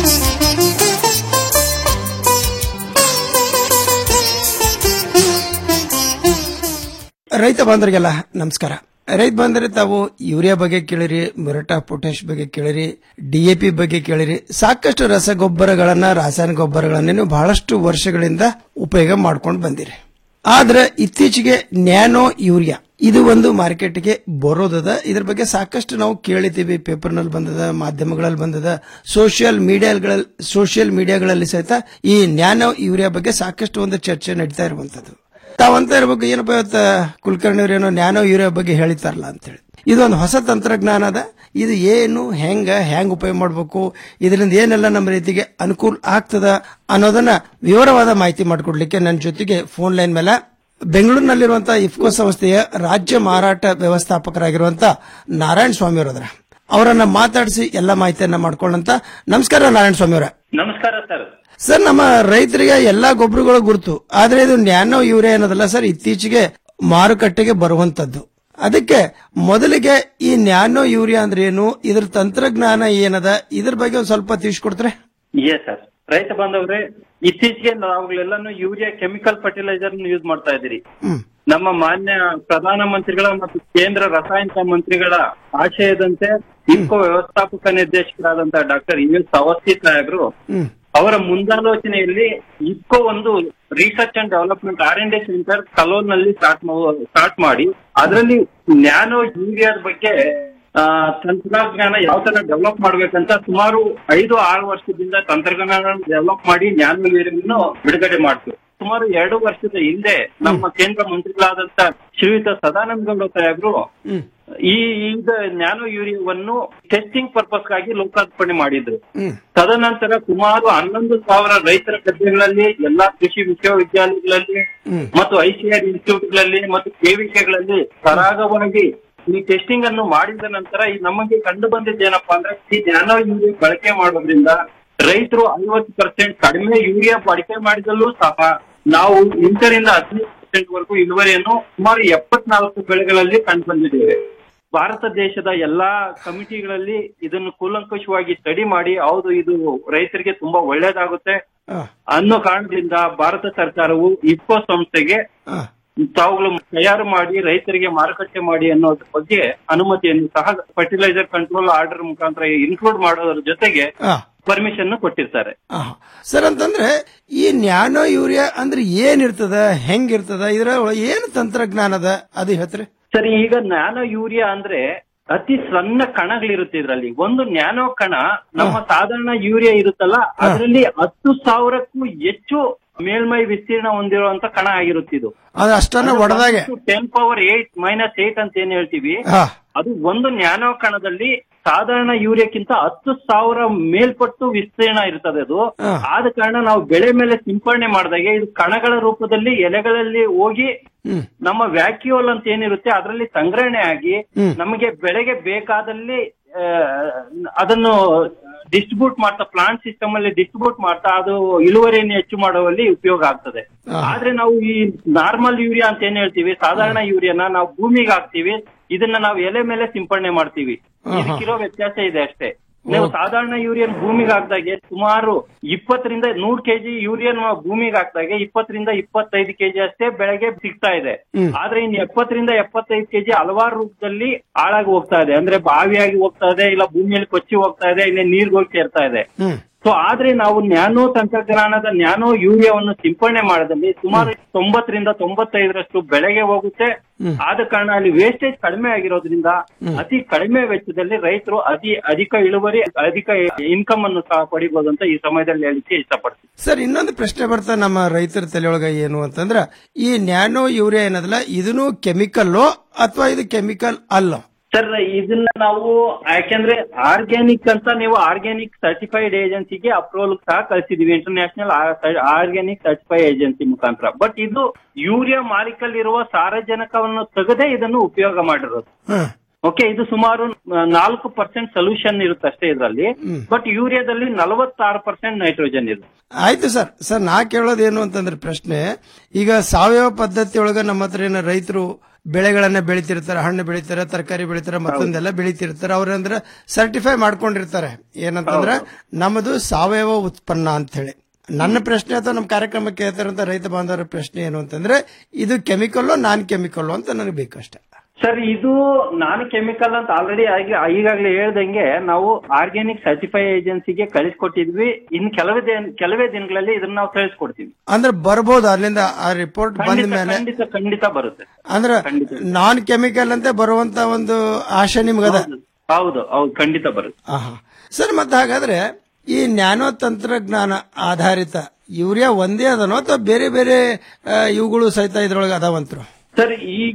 Speaker 14: ರೈತ ಬಾಂಧವರಿಗೆಲ್ಲ ನಮಸ್ಕಾರ ರೈತ ಬಂದರೆ ತಾವು ಯೂರಿಯಾ ಬಗ್ಗೆ ಕೇಳಿರಿ ಮಿರಟಾ ಪೊಟ್ಯಾಶ್ ಬಗ್ಗೆ ಕೇಳಿರಿ ಡಿಎಪಿ ಬಗ್ಗೆ ಕೇಳಿರಿ ಸಾಕಷ್ಟು ರಸಗೊಬ್ಬರಗಳನ್ನ ರಾಸಾಯನಿಕ ಗೊಬ್ಬರಗಳನ್ನ ನೀವು ಬಹಳಷ್ಟು ವರ್ಷಗಳಿಂದ ಉಪಯೋಗ ಮಾಡ್ಕೊಂಡು ಬಂದಿರಿ ಆದ್ರೆ ಇತ್ತೀಚೆಗೆ ನ್ಯಾನೋ ಯೂರಿಯಾ ಇದು ಒಂದು ಮಾರ್ಕೆಟ್ಗೆ ಬರೋದದ ಇದ್ರ ಬಗ್ಗೆ ಸಾಕಷ್ಟು ನಾವು ಕೇಳಿದ್ದೀವಿ ಪೇಪರ್ನಲ್ಲಿ ಬಂದದ ಮಾಧ್ಯಮಗಳಲ್ಲಿ ಬಂದದ ಸೋಷಿಯಲ್ ಮೀಡಿಯಾಗಳಲ್ಲಿ ಸೋಷಿಯಲ್ ಮೀಡಿಯಾಗಳಲ್ಲಿ ಸಹಿತ ಈ ನ್ಯಾನೋ ಯೂರಿಯಾ ಬಗ್ಗೆ ಸಾಕಷ್ಟು ಒಂದು ಚರ್ಚೆ ನಡೀತಾ ಇರುವಂತದ್ದು ತಾವಂತ ಇರ್ಬೇಕು ಏನಪ್ಪ ಇವತ್ತ ಕುಲಕರ್ಣಿ ಏನೋ ನ್ಯಾನೋ ಯೂರಿಯಾ ಬಗ್ಗೆ ಹೇಳಿತಾರಲ್ಲ ಅಂತೇಳಿ ಇದೊಂದು ಹೊಸ ತಂತ್ರಜ್ಞಾನ ಅದ ಇದು ಏನು ಹೆಂಗ ಹೆಂಗ್ ಉಪಯೋಗ ಮಾಡಬೇಕು ಇದರಿಂದ ಏನೆಲ್ಲ ನಮ್ಮ ರೀತಿಗೆ ಅನುಕೂಲ ಆಗ್ತದ ಅನ್ನೋದನ್ನ ವಿವರವಾದ ಮಾಹಿತಿ ಮಾಡಿಕೊಡ್ಲಿಕ್ಕೆ ನನ್ನ ಜೊತೆಗೆ ಫೋನ್ ಲೈನ್ ಮೇಲೆ ಬೆಂಗಳೂರಿನಲ್ಲಿರುವಂತಹ ಇಫ್ಕೋ ಸಂಸ್ಥೆಯ ರಾಜ್ಯ ಮಾರಾಟ ವ್ಯವಸ್ಥಾಪಕರಾಗಿರುವಂತಹ ನಾರಾಯಣ ಸ್ವಾಮಿ ಅವರದ್ರ ಅವರನ್ನ ಮಾತಾಡಿಸಿ ಎಲ್ಲ ಮಾಹಿತಿಯನ್ನ ಮಾಡ್ಕೊಳ್ಳಂತ ನಮಸ್ಕಾರ ನಾರಾಯಣ ಸ್ವಾಮಿ ಅವರ
Speaker 15: ನಮಸ್ಕಾರ ಸರ್
Speaker 14: ಸರ್ ನಮ್ಮ ರೈತರಿಗೆ ಎಲ್ಲಾ ಗೊಬ್ಬರಗಳು ಗುರುತು ಆದ್ರೆ ಇದು ನ್ಯಾನೋ ಯೂರಿಯಾ ಅನ್ನೋದಲ್ಲ ಸರ್ ಇತ್ತೀಚೆಗೆ ಮಾರುಕಟ್ಟೆಗೆ ಬರುವಂತದ್ದು ಅದಕ್ಕೆ ಮೊದಲಿಗೆ ಈ ನ್ಯಾನೋ ಯೂರಿಯಾ ಅಂದ್ರೆ ಏನು ಇದ್ರ ತಂತ್ರಜ್ಞಾನ ಏನದ ಇದ್ರ ಬಗ್ಗೆ ಒಂದ್ ಸ್ವಲ್ಪ ತಿಳಿಸ್ಕೊಡ್ತಾರೆ
Speaker 15: ಎಸ್ ಸರ್ ರೈತ ಬಾಂಧವ್ರೆ ಇತ್ತೀಚೆಗೆ ನಾವುಗಳೆಲ್ಲಾನು ಯೂರಿಯಾ ಕೆಮಿಕಲ್ ಫರ್ಟಿಲೈಸರ್ ಯೂಸ್ ಮಾಡ್ತಾ ಇದ್ದೀರಿ ನಮ್ಮ ಮಾನ್ಯ ಪ್ರಧಾನ ಮಂತ್ರಿಗಳ ಮತ್ತು ಕೇಂದ್ರ ರಾಸಾಯನಿಕ ಮಂತ್ರಿಗಳ ಆಶಯದಂತೆ ಇಫ್ಕೋ ವ್ಯವಸ್ಥಾಪಕ ನಿರ್ದೇಶಕರಾದಂತಹ ಡಾಕ್ಟರ್ ಯು ಎಸ್ ಅವಸ್ಥಿ ಸಾಹೇಬ್ರು ಅವರ ಮುಂದಾಲೋಚನೆಯಲ್ಲಿ ಇಫ್ಕೋ ಒಂದು research and development R N D centre Kalol ನಲ್ಲಿ ಸ್ಟಾರ್ಟ್ ಸ್ಟಾರ್ಟ್ ಮಾಡಿ ಅದರಲ್ಲಿ ನ್ಯಾನೋ ಯೂರಿಯಾದ ಬಗ್ಗೆ ಆ, ತಂತ್ರಜ್ಞಾನ ಯಾವ ತರ ಡೆವಲಪ್ ಮಾಡ್ಬೇಕಂತ ಸುಮಾರು ಐದು ಆರು ವರ್ಷದಿಂದ ತಂತ್ರಜ್ಞಾನ ಡೆವಲಪ್ ಮಾಡಿ ನ್ಯಾನೋ ಯೂರಿಯನ್ನು ಬಿಡುಗಡೆ ಮಾಡ್ತು ಸುಮಾರು ಎರಡು ವರ್ಷದ ಹಿಂದೆ ನಮ್ಮ ಕೇಂದ್ರ ಮಂತ್ರಿಗಳಾದಂತ ಶ್ರೀಯುತ ಸದಾನಂದ ಗೌಡ ಸಾಹೇಬ್ರು ಈ ಈಗ ನ್ಯಾನೋ ಯೂರಿಯಾವನ್ನು ಟೆಸ್ಟಿಂಗ್ ಪರ್ಪಸ್ ಗಾಗಿ ಲೋಕಾರ್ಪಣೆ ಮಾಡಿದ್ರು ತದನಂತರ ಸುಮಾರು ಹನ್ನೊಂದು ಸಾವಿರ ರೈತರ ಗದ್ದೆಗಳಲ್ಲಿ ಎಲ್ಲಾ ಕೃಷಿ ವಿಶ್ವವಿದ್ಯಾಲಯಗಳಲ್ಲಿ ಮತ್ತು ಐಸಿಆರ್ ಇನ್ಸ್ಟಿಟ್ಯೂಟ್ಗಳಲ್ಲಿ ಮತ್ತು ಕೆವಿಕೆಗಳಲ್ಲಿ ಸರಾಗವಾಗಿ ಈ ಟೆಸ್ಟಿಂಗ್ ಅನ್ನು ಮಾಡಿದ ನಂತರ ಈ ನಮಗೆ ಕಂಡು ಬಂದಿದ್ದೇನಪ್ಪಾ ಅಂದ್ರೆ ಈ ನ್ಯಾನೋ ಯೂರಿಯಾ ಬಳಕೆ ಮಾಡೋದ್ರಿಂದ ರೈತರು ಐವತ್ತು ಪರ್ಸೆಂಟ್ ಕಡಿಮೆ ಯೂರಿಯಾ ಬಳಕೆ ಮಾಡಿದಲ್ಲೂ ಸಹ ನಾವು ಎಂಟರಿಂದ ಹದಿನೈದು ಪರ್ಸೆಂಟ್ ವರೆಗೂ ಇಳುವರಿಯನ್ನು ಸುಮಾರು ಎಪ್ಪತ್ನಾಲ್ಕು ಬೆಳೆಗಳಲ್ಲಿ ಕಂಡು ಬಂದಿದ್ದೇವೆ ಭಾರತ ದೇಶದ ಎಲ್ಲಾ ಕಮಿಟಿಗಳಲ್ಲಿ ಇದನ್ನು ಕೂಲಂಕುಷವಾಗಿ ಸ್ಟಡಿ ಮಾಡಿ ಹೌದು ಇದು ರೈತರಿಗೆ ತುಂಬಾ ಒಳ್ಳೇದಾಗುತ್ತೆ ಅನ್ನೋ ಕಾರಣದಿಂದ ಭಾರತ ಸರ್ಕಾರವು ಇಫ್ಕೋ ಸಂಸ್ಥೆಗೆ ತಾವುಗಳು ತಯಾರು ಮಾಡಿ ರೈತರಿಗೆ ಮಾರುಕಟ್ಟೆ ಮಾಡಿ ಅನ್ನೋದ್ರ ಬಗ್ಗೆ ಅನುಮತಿಯನ್ನು ಸಹ ಫರ್ಟಿಲೈಸರ್ ಕಂಟ್ರೋಲ್ ಆರ್ಡರ್ ಮುಖಾಂತರ ಇನ್ಕ್ಲೂಡ್ ಮಾಡೋದ್ರ ಜೊತೆಗೆ ಪರ್ಮಿಷನ್ ಕೊಟ್ಟಿರ್ತಾರೆ
Speaker 14: ಸರ್ ಅಂತಂದ್ರೆ ಈ ನ್ಯಾನೋ ಯೂರಿಯಾ ಅಂದ್ರೆ ಏನಿರ್ತದ ಹೆಂಗಿರ್ತದ ಇದ್ರ ಒಳಗೆ ಏನು ತಂತ್ರಜ್ಞಾನದ ಅದು ಹೇಳ್ತಾರೆ
Speaker 15: ಸರಿ ಈಗ ನ್ಯಾನೋ ಯೂರಿಯಾ ಅಂದ್ರೆ ಅತಿ ಸಣ್ಣ ಕಣಗಳಿರುತ್ತೆ ಇದ್ರಲ್ಲಿ ಒಂದು ನ್ಯಾನೋ ಕಣ ನಮ್ಮ ಸಾಧಾರಣ ಯೂರಿಯಾ ಇರುತ್ತಲ್ಲ ಅದರಲ್ಲಿ ಹತ್ತು ಸಾವಿರಕ್ಕೂ ಹೆಚ್ಚು ಮೇಲ್ಮೈ ವಿಸ್ತೀರ್ಣ ಹೊಂದಿರುವಂತ ಕಣ ಆಗಿರುತ್ತೆ ಇದು
Speaker 14: ಅದು ಅಷ್ಟನ್ನ ಒಡೆದಾಗೆ
Speaker 15: ten power eight minus eight ಅಂತ ಏನ್ ಹೇಳ್ತೀವಿ
Speaker 14: ಹಾ
Speaker 15: ಅದು ಒಂದು ನ್ಯಾನೋ ಕಣದಲ್ಲಿ ಸಾಧಾರಣ ಯೂರಿಯಾಕ್ಕಿಂತ ಹತ್ತು ಸಾವಿರ ಮೇಲ್ಪಟ್ಟು ವಿಸ್ತೀರ್ಣ ಇರ್ತದೆ ಅದು
Speaker 14: ಹಾ.
Speaker 15: ಆದ ಕಾರಣ ನಾವು ಬೆಳೆ ಮೇಲೆ ಸಿಂಪಡಣೆ ಮಾಡಿದಾಗ ಇದು ಕಣಗಳ ರೂಪದಲ್ಲಿ ಎಲೆಗಳಲ್ಲಿ ಹೋಗಿ
Speaker 14: ಹ್ಮ್
Speaker 15: ನಮ್ಮ ವ್ಯಾಕ್ಯೂಲ್ ಅಂತ ಏನಿರುತ್ತೆ ಅದರಲ್ಲಿ ಸಂಗ್ರಹಣೆ ಆಗಿ
Speaker 14: ಹ್ಮ್.
Speaker 15: ನಮಗೆ ಬೆಳೆಗೆ ಬೇಕಾದಲ್ಲಿ ಆ, ಅದನ್ನು ಡಿಸ್ಟ್ರಿಬ್ಯೂಟ್ ಮಾಡ್ತಾ ಪ್ಲಾಂಟ್ ಸಿಸ್ಟಮ್ ಅಲ್ಲಿ ಡಿಸ್ಟ್ರಿಬ್ಯೂಟ್ ಮಾಡ್ತಾ ಅದು ಇಳುವರಿಯನ್ನು ಹೆಚ್ಚು ಮಾಡುವಲ್ಲಿ ಉಪಯೋಗ ಆಗ್ತದೆ ಆದ್ರೆ ನಾವು ಈ ನಾರ್ಮಲ್ ಯೂರಿಯಾ ಅಂತ ಏನ್ ಹೇಳ್ತೀವಿ ಸಾಧಾರಣ ಯೂರಿಯಾನ ನಾವು ಭೂಮಿಗೆ ಹಾಕ್ತಿವಿ ಇದನ್ನ ನಾವು ಎಲೆ ಮೇಲೆ ಸಿಂಪಡಣೆ ಮಾಡ್ತೀವಿ ಇದಕ್ಕಿರೋ ವ್ಯತ್ಯಾಸ ಇದೆ ಅಷ್ಟೇ ನೀವು ಸಾಧಾರಣ ಯೂರಿಯನ್ ಭೂಮಿಗೆ ಹಾಕಿದಾಗೆ ಸುಮಾರು ಇಪ್ಪತ್ತರಿಂದ ನೂರ್ ಕೆಜಿ ಯೂರಿಯನ್ ಭೂಮಿಗೆ ಹಾಕಿದಾಗೆ ಇಪ್ಪತ್ತರಿಂದ ಇಪ್ಪತ್ತೈದು ಕೆಜಿ ಅಷ್ಟೇ ಬೆಳೆಗೆ ಸಿಗ್ತಾ ಇದೆ
Speaker 14: ಹ್ಮ್.
Speaker 15: ಆದ್ರೆ ಇನ್ನು ಎಪ್ಪತ್ತರಿಂದ ಎಪ್ಪತ್ತೈದು ಕೆಜಿ ಹಲವಾರು ರೂಪದಲ್ಲಿ ಹಾಳಾಗಿ ಹೋಗ್ತಾ ಇದೆ ಅಂದ್ರೆ ಬಾವಿಯಾಗಿ ಹೋಗ್ತಾ ಇದೆ ಇಲ್ಲ ಭೂಮಿಯಲ್ಲಿ ಕೊಚ್ಚಿ ಹೋಗ್ತಾ ಇದೆ ಇಲ್ಲ ನೀರ್ಗೆ ಹೋಗಿ ಸೇರ್ತಾ ಇದೆ
Speaker 14: ಹ್ಮ್
Speaker 15: ಸೊ ಆದ್ರೆ ನಾವು ನ್ಯಾನೋ ತಂತ್ರಜ್ಞಾನದ ನ್ಯಾನೋ ಯೂರಿಯಾವನ್ನು ಸಿಂಪಡಣೆ ಮಾಡದಲ್ಲಿ ಸುಮಾರು ತೊಂಬತ್ತರಿಂದ ತೊಂಬತ್ತೈದರಷ್ಟು ಬೆಳೆಗೆ ಹೋಗುತ್ತೆ
Speaker 14: ಹ್ಮ್.
Speaker 15: ಆದ ಕಾರಣ ಅಲ್ಲಿ ವೇಸ್ಟೇಜ್ ಕಡಿಮೆ ಆಗಿರೋದ್ರಿಂದ ಅತಿ ಕಡಿಮೆ ವೆಚ್ಚದಲ್ಲಿ ರೈತರು ಅತಿ ಅಧಿಕ ಇಳುವರಿ ಅಧಿಕ ಇನ್ಕಮ್ ಅನ್ನು ಸಹ ಪಡಿಬಹುದು ಅಂತ ಈ ಸಮಯದಲ್ಲಿ ಹೇಳಿಕ್ಕೆ ಇಷ್ಟಪಡ್ತೀನಿ
Speaker 14: ಸರ್ ಇನ್ನೊಂದು ಪ್ರಶ್ನೆ ಬರ್ತಾ ನಮ್ಮ ರೈತರ ತಲೆಯೊಳಗ ಏನು ಅಂತಂದ್ರ ಈ ನ್ಯಾನೋ ಯೂರಿಯಾ ಏನದಲ್ಲ ಇದನ್ನು ಕೆಮಿಕಲ್ಲೋ ಅಥವಾ ಇದು ಕೆಮಿಕಲ್ ಅಲ್ಲೋ
Speaker 15: ಸರ್ ಇದನ್ನ ನಾವು ಯಾಕೆಂದ್ರೆ ಆರ್ಗ್ಯಾನಿಕ್ ಅಂತ ನೀವು ಆರ್ಗ್ಯಾನಿಕ್ ಸರ್ಟಿಫೈಡ್ ಏಜೆನ್ಸಿಗೆ ಅಪ್ರೂವಲ್ ಸಹ ಕಳಿಸಿದೀವಿ ಇಂಟರ್ನ್ಯಾಷನಲ್ ಆರ್ಗ್ಯಾನಿಕ್ ಸರ್ಟಿಫೈಡ್ ಏಜೆನ್ಸಿ ಮುಖಾಂತರ ಬಟ್ ಇದು ಯೂರಿಯಾ ಮಾಲಿಕಲ್ ಇರುವ ಸಾರಜನಕವನ್ನು ತೆಗೆದೇ ಇದನ್ನು ಉಪಯೋಗ ಮಾಡಿರೋದು ಓಕೆ ಇದು ಸುಮಾರು ನ- ನಾಲ್ಕು ಪರ್ಸೆಂಟ್ ಸೊಲ್ಯೂಷನ್ ಇರುತ್ತೆ ಅಷ್ಟೇ ಇದರಲ್ಲಿ ಬಟ್ ಯೂರಿಯಾದಲ್ಲಿ ನಲವತ್ತಾರು ಪರ್ಸೆಂಟ್ ನೈಟ್ರೋಜನ್ ಇರುತ್ತೆ
Speaker 14: ಆಯ್ತು ಸರ್ ಸರ್ ನಾ ಕೇಳೋದೇನು ಅಂತಂದ್ರೆ ಪ್ರಶ್ನೆ ಈಗ ಸಾವಯವ ಪದ್ಧತಿ ಒಳಗ ನಮ್ಮ ಹತ್ರ ಏನೋ ರೈತರು ಬೆಳೆಗಳನ್ನ ಬೆಳಿತಿರ್ತಾರೆ ಹಣ್ಣು ಬೆಳಿತಾರೆ ತರಕಾರಿ ಬೆಳಿತಾರೆ ಮತ್ತೊಂದೆಲ್ಲ ಬೆಳಿತಿರ್ತಾರೆ ಅವ್ರಂದ್ರೆ ಸರ್ಟಿಫೈ ಮಾಡ್ಕೊಂಡಿರ್ತಾರೆ ಏನಂತಂದ್ರೆ ನಮ್ಮದು ಸಾವಯವ ಉತ್ಪನ್ನ ಅಂತ ಹೇಳಿ ನನ್ನ ಪ್ರಶ್ನೆ ಅಥವಾ ನಮ್ಮ ಕಾರ್ಯಕ್ರಮಕ್ಕೆ ಕೇಳ್ತಾರಂತ ರೈತ ಬಾಂಧವರ ಪ್ರಶ್ನೆ ಏನು ಅಂತಂದ್ರೆ ಇದು ಕೆಮಿಕಲ್ಲೋ ನಾನ್ ಕೆಮಿಕಲ್ಲೋ ಅಂತ ನನಗೆ ಬೇಕಷ್ಟೇ
Speaker 15: ಸರ್ ಇದು ನಾನ್ ಕೆಮಿಕಲ್ ಅಂತ ಆಲ್ರೆಡಿ ಈಗಾಗಲೇ ಹೇಳ್ದಂಗೆ ನಾವು ಆರ್ಗ್ಯಾನಿಕ್ ಸರ್ಟಿಫೈ ಏಜೆನ್ಸಿಗೆ ಕಳಿಸ್ಕೊಟ್ಟಿದ್ವಿ ಇನ್ ಕೆಲವೇ ದಿನ ಕೆಲವೇ ದಿನಗಳಲ್ಲಿ ಇದನ್ನ ನಾವು ಕಳಿಸ್ಕೊಡ್ತೀವಿ
Speaker 14: ಅಂದ್ರೆ ಬರ್ಬೋದು ಅಲ್ಲಿಂದ ಆ ರಿಪೋರ್ಟ್ ಬಂದ
Speaker 15: ಖಂಡಿತ
Speaker 14: ಮೇಲೆ
Speaker 15: ಖಂಡಿತ ಖಂಡಿತ ಬರುತ್ತೆ
Speaker 14: ಅಂದ್ರೆ ನಾನ್ ಕೆಮಿಕಲ್ ಅಂತ ಬರುವಂತ ಒಂದು ಆಶೆ ನಿಮ್ಗದ
Speaker 15: ಹೌದು ಹೌದು ಖಂಡಿತ ಬರುತ್ತೆ
Speaker 14: ಆಹಾ. ಸರ್ ಮತ್ತೆ ಹಾಗಾದ್ರೆ ಈ ನ್ಯಾನೋ ತಂತ್ರಜ್ಞಾನ ಆಧಾರಿತ ಯೂರಿಯಾ ಒಂದೇ ಅದನೋ ಅಥವಾ ಬೇರೆ ಬೇರೆ ಆ, ಇವುಗಳು ಸಹಿತ ಇದ್ರೊಳಗೆ ಅದಾವಂತರು
Speaker 15: ಸರ್ ಈಗ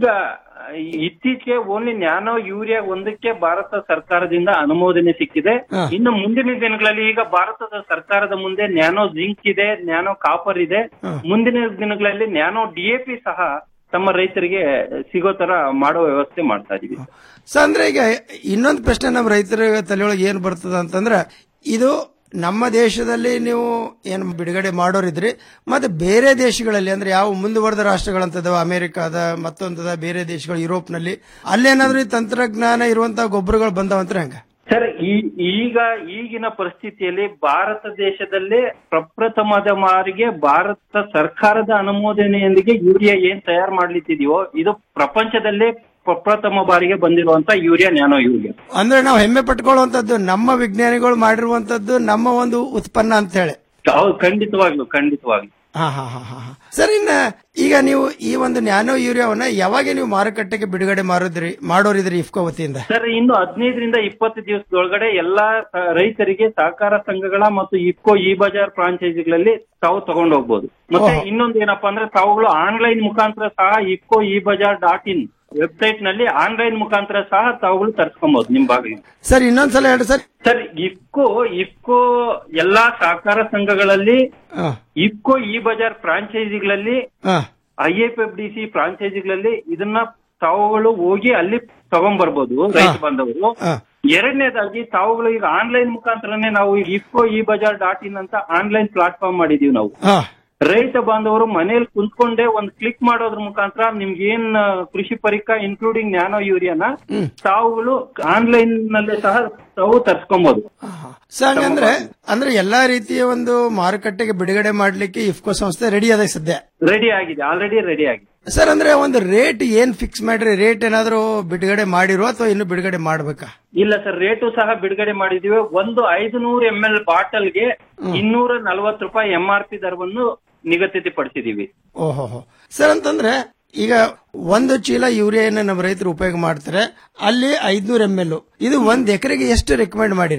Speaker 15: ಇತ್ತೀಚೆಗೆ ಓನ್ಲಿ ನ್ಯಾನೋ ಯೂರಿಯಾ ಒಂದಕ್ಕೆ ಭಾರತ ಸರ್ಕಾರದಿಂದ ಅನುಮೋದನೆ ಸಿಕ್ಕಿದೆ ಇನ್ನು ಮುಂದಿನ ದಿನಗಳಲ್ಲಿ ಈಗ ಭಾರತದ ಸರ್ಕಾರದ ಮುಂದೆ ನ್ಯಾನೋ ಜಿಂಕ್ ಇದೆ ನ್ಯಾನೋ ಕಾಪರ್ ಇದೆ ಮುಂದಿನ ದಿನಗಳಲ್ಲಿ ನ್ಯಾನೋ ಡಿಎಪಿ ಸಹ ತಮ್ಮ ರೈತರಿಗೆ ಸಿಗೋ ತರ ಮಾಡೋ ವ್ಯವಸ್ಥೆ ಮಾಡ್ತಾ ಇದೀವಿ
Speaker 14: ಸೊ ಅಂದ್ರೆ ಈಗ ಇನ್ನೊಂದು ಪ್ರಶ್ನೆ ನಮ್ಮ ರೈತರ ತಲೆಯೊಳಗೆ ಏನ್ ಬರ್ತದ ಅಂತಂದ್ರೆ ಇದು ನಮ್ಮ ದೇಶದಲ್ಲಿ ನೀವು ಏನು ಬಿಡುಗಡೆ ಮಾಡೋರಿದ್ರಿ ಮತ್ತೆ ಬೇರೆ ದೇಶಗಳಲ್ಲಿ ಅಂದ್ರೆ ಯಾವ ಮುಂದುವರೆದ ರಾಷ್ಟ್ರಗಳಂತದವ ಅಮೆರಿಕಾದ ಮತ್ತೊಂದದ ಬೇರೆ ದೇಶಗಳು ಯುರೋಪ್ನಲ್ಲಿ ಅಲ್ಲೇನಾದ್ರೂ ಈ ತಂತ್ರಜ್ಞಾನ ಇರುವಂತಹ ಗೊಬ್ಬರಗಳು ಬಂದವಂತ್ರ ಹೆಂಗ
Speaker 15: ಸರ್ ಈ ಈಗ ಈಗಿನ ಪರಿಸ್ಥಿತಿಯಲ್ಲಿ ಭಾರತ ದೇಶದಲ್ಲೇ ಪ್ರಪ್ರಥಮದ ಮಾರಿಗೆ ಭಾರತ ಸರ್ಕಾರದ ಅನುಮೋದನೆಯೊಂದಿಗೆ ಯೂರಿಯಾ ಏನ್ ತಯಾರು ಮಾಡ್ಲಿತ್ತಿದೆಯೋ ಇದು ಪ್ರಪಂಚದಲ್ಲೇ ಪ್ರಪ್ರಥಮ ಬಾರಿಗೆ ಬಂದಿರುವಂತ ಯೂರಿಯಾ ನ್ಯಾನೋ ಯೂರಿಯಾ
Speaker 14: ಅಂದ್ರೆ ನಾವು ಹೆಮ್ಮೆ ಪಟ್ಕೊಳ್ಳುವಂತದ್ದು ನಮ್ಮ ವಿಜ್ಞಾನಿಗಳು ಮಾಡಿರುವಂತದ್ದು ನಮ್ಮ ಒಂದು ಉತ್ಪನ್ನ ಅಂತ ಹೇಳಿ
Speaker 15: ಹೌದು ಖಂಡಿತವಾಗ್ಲು ಖಂಡಿತವಾಗ್ಲು
Speaker 14: ಹಾ ಹಾ ಹಾ ಹಾ ಸರ್ ಇನ್ನ ಈಗ ನೀವು ಈ ಒಂದು ನ್ಯಾನೋ ಯೂರಿಯಾವನ್ನ ಯಾವಾಗ ನೀವು ಮಾರುಕಟ್ಟೆಗೆ ಬಿಡುಗಡೆ ಮಾಡಿದ್ರಿ ಮಾಡೋರಿದ್ರಿ ಇಫ್ಕೋ ವತಿಯಿಂದ
Speaker 15: ಸರ್ ಇನ್ನು ಹದಿನೈದರಿಂದ ಇಪ್ಪತ್ತು ದಿವಸದೊಳಗಡೆ ಎಲ್ಲಾ ಸ- ರೈತರಿಗೆ ಸಹಕಾರ ಸಂಘಗಳ ಮತ್ತು ಇಫ್ಕೋ ಇ ಬಜಾರ್ ಫ್ರಾಂಚೈಸಿಗಳಲ್ಲಿ ತಾವು ತಗೊಂಡು ಹೋಗ್ಬೋದು ಮತ್ತೆ ಇನ್ನೊಂದು ಏನಪ್ಪಾ ಅಂದ್ರೆ ತಾವುಗಳು ಆನ್ಲೈನ್ ಮುಖಾಂತರ ಸಹ IFFCO e Bazar dot in website ನಲ್ಲಿ ಆನ್ಲೈನ್ ಮುಖಾಂತರ ಸಹ ತಾವುಗಳು ತರಿಸ್ಕೊಬಹುದು ನಿಮ್ ಬಾಗಿಲಿಗೆ
Speaker 14: ಸರ್ ಇನ್ನೊಂದ್ಸಲ ಹೇಳಿ ಸರ್
Speaker 15: ಸರ್ ಇಫ್ಕೋ ಇಫ್ಕೋ ಎಲ್ಲಾ ಸಹಕಾರ ಸಂಘಗಳಲ್ಲಿ
Speaker 14: ಹಾ
Speaker 15: ಇಫ್ಕೋ ಇ ಬಜಾರ್ ಫ್ರಾಂಚೈಸಿಗಳಲ್ಲಿ
Speaker 14: ಹಾ
Speaker 15: ಐಎಫ್ಎಫ್ಡಿಸಿ ಫ್ರಾಂಚೈಸಿಗಳಲ್ಲಿ ಇದನ್ನ ತಾವುಗಳು ಹೋಗಿ ಅಲ್ಲಿ ತಗೊಂಡ್ಬರ್ಬೋದು ರೈತ ಬಾಂಧವರು
Speaker 14: ಹಾ
Speaker 15: ಎರಡನೇದಾಗಿ ತಾವುಗಳು ಈಗ ಆನ್ಲೈನ್ ಮುಖಾಂತರನೇ ನಾವು ಈಗ IFFCO e Bazar dot in ಅಂತ ಆನ್ಲೈನ್ ಪ್ಲಾಟ್ಫಾರ್ಮ್ ಮಾಡಿದೀವಿ ನಾವು
Speaker 14: ಹಾ
Speaker 15: ರೈತ ಬಾಂಧವರು ಮನೇಲಿ ಕುಂತ್ಕೊಂಡೇ ಒಂದ್ ಕ್ಲಿಕ್ ಮಾಡೋದ್ರ ಮುಖಾಂತರ ನಿಮ್ಗೆ ಏನ್ ಆ, ಕೃಷಿ ಪರಿಕ ಇನ್ಕ್ಲೂಡಿಂಗ್ ನ್ಯಾನೋ ಯೂರಿಯಾನ ತಾವುಗಳು ಆನ್ಲೈನ್ ನಲ್ಲೇ ಸಹ ತಾವು ತರ್ಸ್ಕೊಬಹುದು
Speaker 14: ಸೊ ಹಂಗಂದ್ರೆ ಅಂದ್ರೆ ಎಲ್ಲಾ ರೀತಿಯ ಒಂದು ಮಾರುಕಟ್ಟೆಗೆ ಬಿಡುಗಡೆ ಮಾಡ್ಲಿಕ್ಕೆ ಇಫ್ಕೋ ಸಂಸ್ಥೆ ರೆಡಿ ಅದ ಸದ್ಯ
Speaker 15: ರೆಡಿ ಆಗಿದೆ ಆಲ್ರೆಡಿ ರೆಡಿ ಆಗಿದೆ
Speaker 14: ಸರ್ ಅಂದ್ರೆ ಒಂದು ರೇಟ್ ಏನ್ ಫಿಕ್ಸ್ ಮಾಡ್ರಿ ರೇಟ್ ಏನಾದ್ರು ಬಿಡುಗಡೆ ಮಾಡಿರೋ ಅಥವಾ ಇನ್ನು ಬಿಡುಗಡೆ ಮಾಡ್ಬೇಕಾ
Speaker 15: ಇಲ್ಲ ಸರ್ ರೇಟು ಸಹ ಬಿಡುಗಡೆ ಮಾಡಿದೀವಿ ಒಂದು ಐದು ನೂರು ಎಂ ಎಲ್ ಬಾಟಲ್ಗೆ ಇನ್ನೂರ ನಲವತ್ತು ರೂಪಾಯಿ ಎಂ ಆರ್ ಪಿ ದರವನ್ನು ನಿಗದಿತಪಡಿಸಿದೀವಿ
Speaker 14: ಓಹೋ ಸರ್ ಅಂತಂದ್ರೆ ಈಗ ಒಂದು ಚೀಲ ಯೂರಿಯಾನ ನಮ್ಮ ರೈತರು ಉಪಯೋಗ ಮಾಡ್ತಾರೆ ಅಲ್ಲಿ ಐದ್ನೂರ ಎಂ ಎಲ್ ಇದು ಒಂದ್ ಎಕರೆಗೆ ಎಷ್ಟು ರೆಕಮೆಂಡ್ ಮಾಡಿರಿ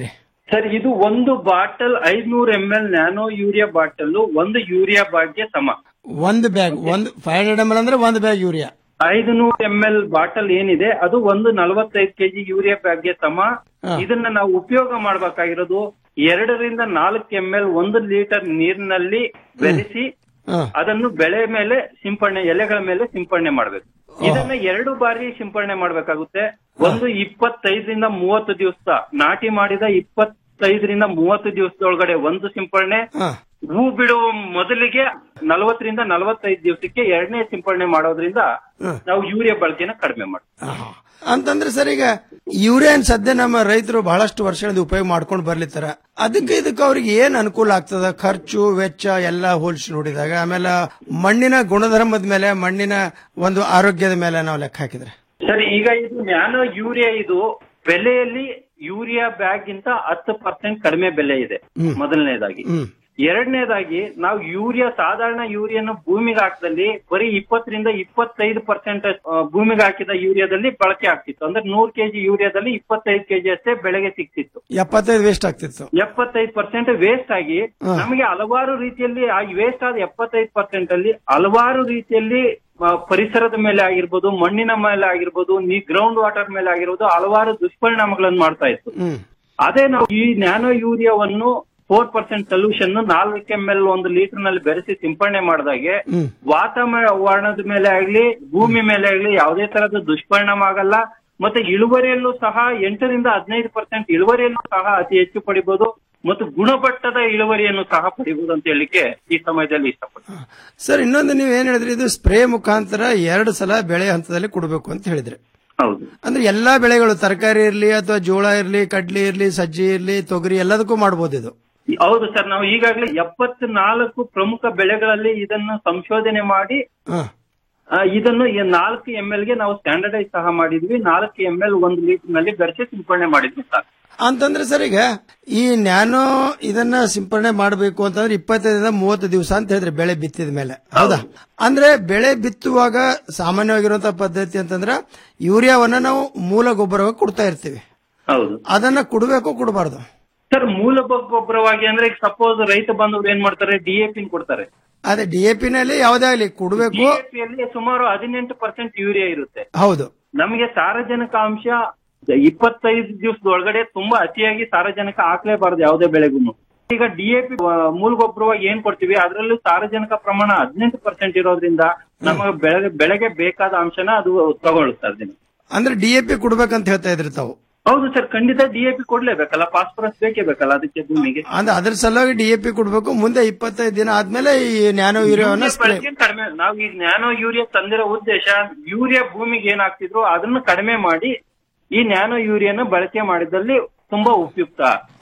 Speaker 15: ಸರ್ ಇದು ಒಂದು ಬಾಟಲ್ ಐದ್ನೂರು M L nano urea bottle ಒಂದು ಯೂರಿಯಾ ಬ್ಯಾಗ್ಗೆ ಸಮ
Speaker 14: ಒಂದು ಬ್ಯಾಗ್ ಒಂದು ಫೈವ್ ಹಂಡ್ರೆಡ್ ಎಮ್ ಎಲ್ ಅಂದ್ರೆ ಒಂದು ಬ್ಯಾಗ್ ಯೂರಿಯಾ
Speaker 15: ಐದುನೂರು ಎಂ ಎಲ್ ಬಾಟಲ್ ಏನಿದೆ ಅದು ಒಂದು ನಲವತ್ತೈದು ಕೆಜಿ ಯೂರಿಯಾ ಬ್ಯಾಗ್ಗೆ ಸಮ ಇದನ್ನ ನಾವು ಉಪಯೋಗ ಮಾಡಬೇಕಾಗಿರೋದು ಎರಡರಿಂದ ನಾಲ್ಕು ಎಂ ಎಲ್ ಒಂದು ಲೀಟರ್ ನೀರಿನಲ್ಲಿ ಬೆರೆಸಿ ಅದನ್ನು ಬೆಳೆ ಮೇಲೆ ಸಿಂಪಡಣೆ ಎಲೆಗಳ ಮೇಲೆ ಸಿಂಪಡಣೆ ಮಾಡಬೇಕು ಇದನ್ನ ಎರಡು ಬಾರಿ ಸಿಂಪಡಣೆ ಮಾಡಬೇಕಾಗುತ್ತೆ ಒಂದು ಇಪ್ಪತ್ತೈದರಿಂದ ಮೂವತ್ತು ದಿವಸ ನಾಟಿ ಮಾಡಿದ ಇಪ್ಪತ್ತೈದರಿಂದ ಮೂವತ್ತು ದಿವಸದೊಳಗಡೆ ಒಂದು ಸಿಂಪಡಣೆ ಹೂ ಬಿಡುವ ಮೊದಲಿಗೆ ನಲವತ್ತರಿಂದ ನಲವತ್ತೈದು ದಿವಸಕ್ಕೆ ಎರಡನೇ ಸಿಂಪಡಣೆ ಮಾಡೋದ್ರಿಂದ ನಾವು ಯೂರಿಯಾ ಬಳಕೆನ ಕಡಿಮೆ ಮಾಡ್ತೀವಿ
Speaker 14: ಅಂತಂದ್ರೆ ಸರ್ ಈಗ ಯೂರಿಯಾನ್ ಸದ್ಯ ನಮ್ಮ ರೈತರು ಬಹಳಷ್ಟು ವರ್ಷಗಳಿಂದ ಉಪಯೋಗ ಮಾಡ್ಕೊಂಡು ಬರ್ಲಿತ್ತಾರ ಅದಕ್ಕೆ ಇದಕ್ಕೆ ಅವ್ರಿಗೆ ಏನ್ ಅನುಕೂಲ ಆಗ್ತದ ಖರ್ಚು ವೆಚ್ಚ ಎಲ್ಲ ಹೋಲಿಸಿ ನೋಡಿದಾಗ ಆಮೇಲೆ ಮಣ್ಣಿನ ಗುಣಧರ್ಮದ ಮೇಲೆ ಮಣ್ಣಿನ ಒಂದು ಆರೋಗ್ಯದ ಮೇಲೆ ನಾವು ಲೆಕ್ಕ ಹಾಕಿದ್ರೆ
Speaker 15: ಸರಿ ಈಗ ಇದು ನ್ಯಾನೋ ಯೂರಿಯಾ ಇದು ಬೆಲೆಯಲ್ಲಿ ಯೂರಿಯಾ ಬ್ಯಾಗ್ ಗಿಂತ ಹತ್ತು ಪರ್ಸೆಂಟ್ ಕಡಿಮೆ ಬೆಲೆ ಇದೆ ಮೊದಲನೇದಾಗಿ ಎರಡನೇದಾಗಿ ನಾವು ಯೂರಿಯಾ ಸಾಧಾರಣ ಯೂರಿಯಾನು ಭೂಮಿಗೆ ಹಾಕದಲ್ಲಿ ಬರೀ ಇಪ್ಪತ್ತರಿಂದ ಇಪ್ಪತ್ತೈದು ಪರ್ಸೆಂಟ್ ಭೂಮಿಗೆ ಹಾಕಿದ ಯೂರಿಯಾದಲ್ಲಿ ಬಳಕೆ ಆಗ್ತಿತ್ತು ಅಂದ್ರೆ ನೂರ್ ಕೆಜಿ ಯೂರಿಯಾದಲ್ಲಿ ಇಪ್ಪತ್ತೈದು ಕೆಜಿ ಅಷ್ಟೇ ಬೆಳೆಗೆ ಸಿಗ್ತಿತ್ತು
Speaker 14: ಎಪ್ಪತ್ತೈದು ವೇಸ್ಟ್ ಆಗ್ತಿತ್ತು
Speaker 15: ಎಪ್ಪತ್ತೈದು ಪರ್ಸೆಂಟ್ ವೇಸ್ಟ್ ಆಗಿ ನಮಗೆ ಹಲವಾರು ರೀತಿಯಲ್ಲಿ ಆ ವೇಸ್ಟ್ ಆದ ಎಪ್ಪತ್ತೈದು ಪರ್ಸೆಂಟ್ ಅಲ್ಲಿ ಹಲವಾರು ರೀತಿಯಲ್ಲಿ ಆ, ಪರಿಸರದ ಮೇಲೆ ಆಗಿರ್ಬೋದು ಮಣ್ಣಿನ ಮೇಲೆ ಆಗಿರ್ಬೋದು ನೀ ಗ್ರೌಂಡ್ ವಾಟರ್ ಮೇಲೆ ಆಗಿರ್ಬೋದು ಹಲವಾರು ದುಷ್ಪರಿಣಾಮಗಳನ್ನು ಮಾಡ್ತಾ ಇತ್ತು ಅದೇ ನಾವು ಈ ನ್ಯಾನೋ ಯೂರಿಯಾವನ್ನು ಫೋರ್ ಪರ್ಸೆಂಟ್ ಸೊಲ್ಯೂಷನ್ ನಾಲ್ಕು ಎಂ ಎಲ್ ಒಂದು ಲೀಟರ್ ನಲ್ಲಿ ಬೆರೆಸಿ ಸಿಂಪಡಣೆ ಮಾಡಿದಾಗೆ ವಾತಾವರಣದ ಮೇಲೆ ಆಗ್ಲಿ ಭೂಮಿ ಮೇಲೆ ಆಗ್ಲಿ ಯಾವುದೇ ತರಹದ ದುಷ್ಪರಿಣಾಮ ಆಗಲ್ಲ ಮತ್ತೆ ಇಳುವರಿಯಲ್ಲೂ ಸಹ ಎಂಟರಿಂದ ಹದಿನೈದು ಪರ್ಸೆಂಟ್ ಇಳುವರಿಯಲ್ಲೂ ಸಹ ಅತಿ ಹೆಚ್ಚು ಪಡಿಬಹುದು ಮತ್ತು ಗುಣಮಟ್ಟದ ಇಳುವರಿಯನ್ನು ಸಹ ಪಡಿಬಹುದು ಅಂತ ಹೇಳಲಿಕ್ಕೆ ಈ ಸಮಯದಲ್ಲಿ ಇಷ್ಟಪಡ್ತೀನಿ
Speaker 14: ಸರ್ ಇನ್ನೊಂದು ನೀವು ಏನ್ ಹೇಳಿದ್ರಿ ಇದು ಸ್ಪ್ರೇ ಮುಖಾಂತರ ಎರಡು ಸಲ ಬೆಳೆ ಹಂತದಲ್ಲಿ ಕೊಡಬೇಕು ಅಂತ ಹೇಳಿದ್ರಿ
Speaker 15: ಹೌದು
Speaker 14: ಅಂದ್ರೆ ಎಲ್ಲಾ ಬೆಳೆಗಳು ತರಕಾರಿ ಇರ್ಲಿ ಅಥವಾ ಜೋಳ ಇರ್ಲಿ ಕಡ್ಲಿ ಇರ್ಲಿ ಸಜ್ಜಿ ಇರ್ಲಿ ತೊಗರಿ ಎಲ್ಲದಕ್ಕೂ ಮಾಡಬಹುದು ಇದು
Speaker 15: ಹೌದು ಸರ್ ನಾವು ಈಗಾಗಲೇ ಎಪ್ಪತ್ನಾಲ್ಕು ಪ್ರಮುಖ ಬೆಳೆಗಳಲ್ಲಿ ಇದನ್ನು ಸಂಶೋಧನೆ ಮಾಡಿ
Speaker 14: ಹ.
Speaker 15: ಆ, ಇದನ್ನು ಈ ನಾಲ್ಕು ಎಂ ಗೆ ನಾವು ಸ್ಟ್ಯಾಂಡರ್ಡೈಸ್ ಸಹ ಮಾಡಿದ್ವಿ ನಾಲ್ಕು ಎಂ ಎಲ್ ಒಂದು ಲೀಟರ್ ನಲ್ಲಿ ಬೆರೆಸಿ ಸಿಂಪಡಣೆ ಮಾಡಿದ್ವಿ ಸರ್
Speaker 14: ಅಂತಂದ್ರೆ ಸರ್ ಈಗ ಈ ನ್ಯಾನೋ ಇದನ್ನ ಸಿಂಪಡಣೆ ಮಾಡಬೇಕು ಅಂತಂದ್ರೆ ಇಪ್ಪತ್ತೈದರಿಂದ ಮೂವತ್ತು ದಿವಸ ಅಂತ ಹೇಳಿದ್ರೆ ಬೆಳೆ ಬಿತ್ತಿದ ಮೇಲೆ ಹೌದಾ ಅಂದ್ರೆ ಬೆಳೆ ಬಿತ್ತುವಾಗ ಸಾಮಾನ್ಯವಾಗಿರುವಂತಹ ಪದ್ಧತಿ ಅಂತಂದ್ರೆ ಯೂರಿಯಾವನ್ನ ನಾವು ಮೂಲ ಗೊಬ್ಬರವಾಗಿ ಕೊಡ್ತಾ ಇರ್ತೀವಿ
Speaker 15: ಹೌದು
Speaker 14: ಅದನ್ನ ಕೊಡಬೇಕು ಕೊಡಬಾರ್ದು
Speaker 15: ಸರ್ ಮೂಲ ಗೊಬ್ಬರವಾಗಿ ಅಂದ್ರೆ ಈಗ ಸಪೋಸ್ ರೈತ ಬಂದವರು ಏನ್ ಮಾಡ್ತಾರೆ ಡಿಎಪಿ ಕೊಡ್ತಾರೆ
Speaker 14: ಅದೇ ಡಿಎಪಿ ನಲ್ಲಿ ಯಾವುದೇ ಆಗ್ಲಿ ಕೊಡಬೇಕು
Speaker 15: ಡಿಎಪಿಯಲ್ಲಿ ಸುಮಾರು ಹದಿನೆಂಟು ಪರ್ಸೆಂಟ್ ಯೂರಿಯಾ ಇರುತ್ತೆ
Speaker 14: ಹೌದು
Speaker 15: ನಮಗೆ ಸಾರಜನಕ ಅಂಶ ಇಪ್ಪತ್ತೈದು ದಿವಸದ ಒಳಗಡೆ ತುಂಬಾ ಅತಿಯಾಗಿ ಸಾರಜನಕ ಹಾಕ್ಲೇಬಾರದು ಯಾವುದೇ ಬೆಳೆಗೂ ಈಗ ಡಿಎಪಿ ಮೂಲ ಗೊಬ್ಬರವಾಗಿ ಏನ್ ಕೊಡ್ತೀವಿ ಅದರಲ್ಲೂ ಸಾರಜನಕ ಪ್ರಮಾಣ ಹದಿನೆಂಟು ಪರ್ಸೆಂಟ್ ಇರೋದ್ರಿಂದ ನಮಗೆ ಬೆಳೆಗೆ ಬೆಳೆಗೆ ಬೇಕಾದ ಅಂಶನ ಅದು ತಗೊಳ್ಳುತ್ತೆ ಅದನ್ನ
Speaker 14: ಅಂದ್ರೆ ಡಿಎಪಿ ಕೊಡ್ಬೇಕಂತ ಹೇಳ್ತಾ ಇದ್ರಿ ತಾವು
Speaker 15: ಹೌದು ಸರ್ ಖಂಡಿತ ಡಿಎಪಿ ಕೊಡ್ಲೇಬೇಕಲ್ಲ ಫಾಸ್ಫರಸ್ ಬೇಕೇ ಬೇಕಲ್ಲ ಅದಕ್ಕೆ ಭೂಮಿಗೆ
Speaker 14: ಅಂದ್ರೆ ಅದ್ರ ಸಲುವಾಗಿ ಡಿಎಪಿ ಕೊಡ್ಬೇಕು ಮುಂದೆ ಇಪ್ಪತ್ತೈದು ದಿನ ಆದ್ಮೇಲೆ ಈ ನ್ಯಾನೋ ಯೂರಿಯಾವನ್ನ
Speaker 15: ಯೂರಿಯಾ
Speaker 14: ಸ್ಪ್ರೇ
Speaker 15: ಬಳಕೆ ಕಡಿಮೆ ನಾವು ಈಗ ನ್ಯಾನೋ ಯೂರಿಯಾ ತಂದಿರೋ ಉದ್ದೇಶ ಯೂರಿಯಾ ಭೂಮಿಗೆ ಏನಾಗ್ತಿದ್ರು ಅದನ್ನು ಕಡಿಮೆ ಮಾಡಿ ಈ ನ್ಯಾನೋ ಯೂರಿಯಾನ ಬಳಕೆ ಮಾಡಿದಲ್ಲಿ ತುಂಬಾ ಉಪಯುಕ್ತ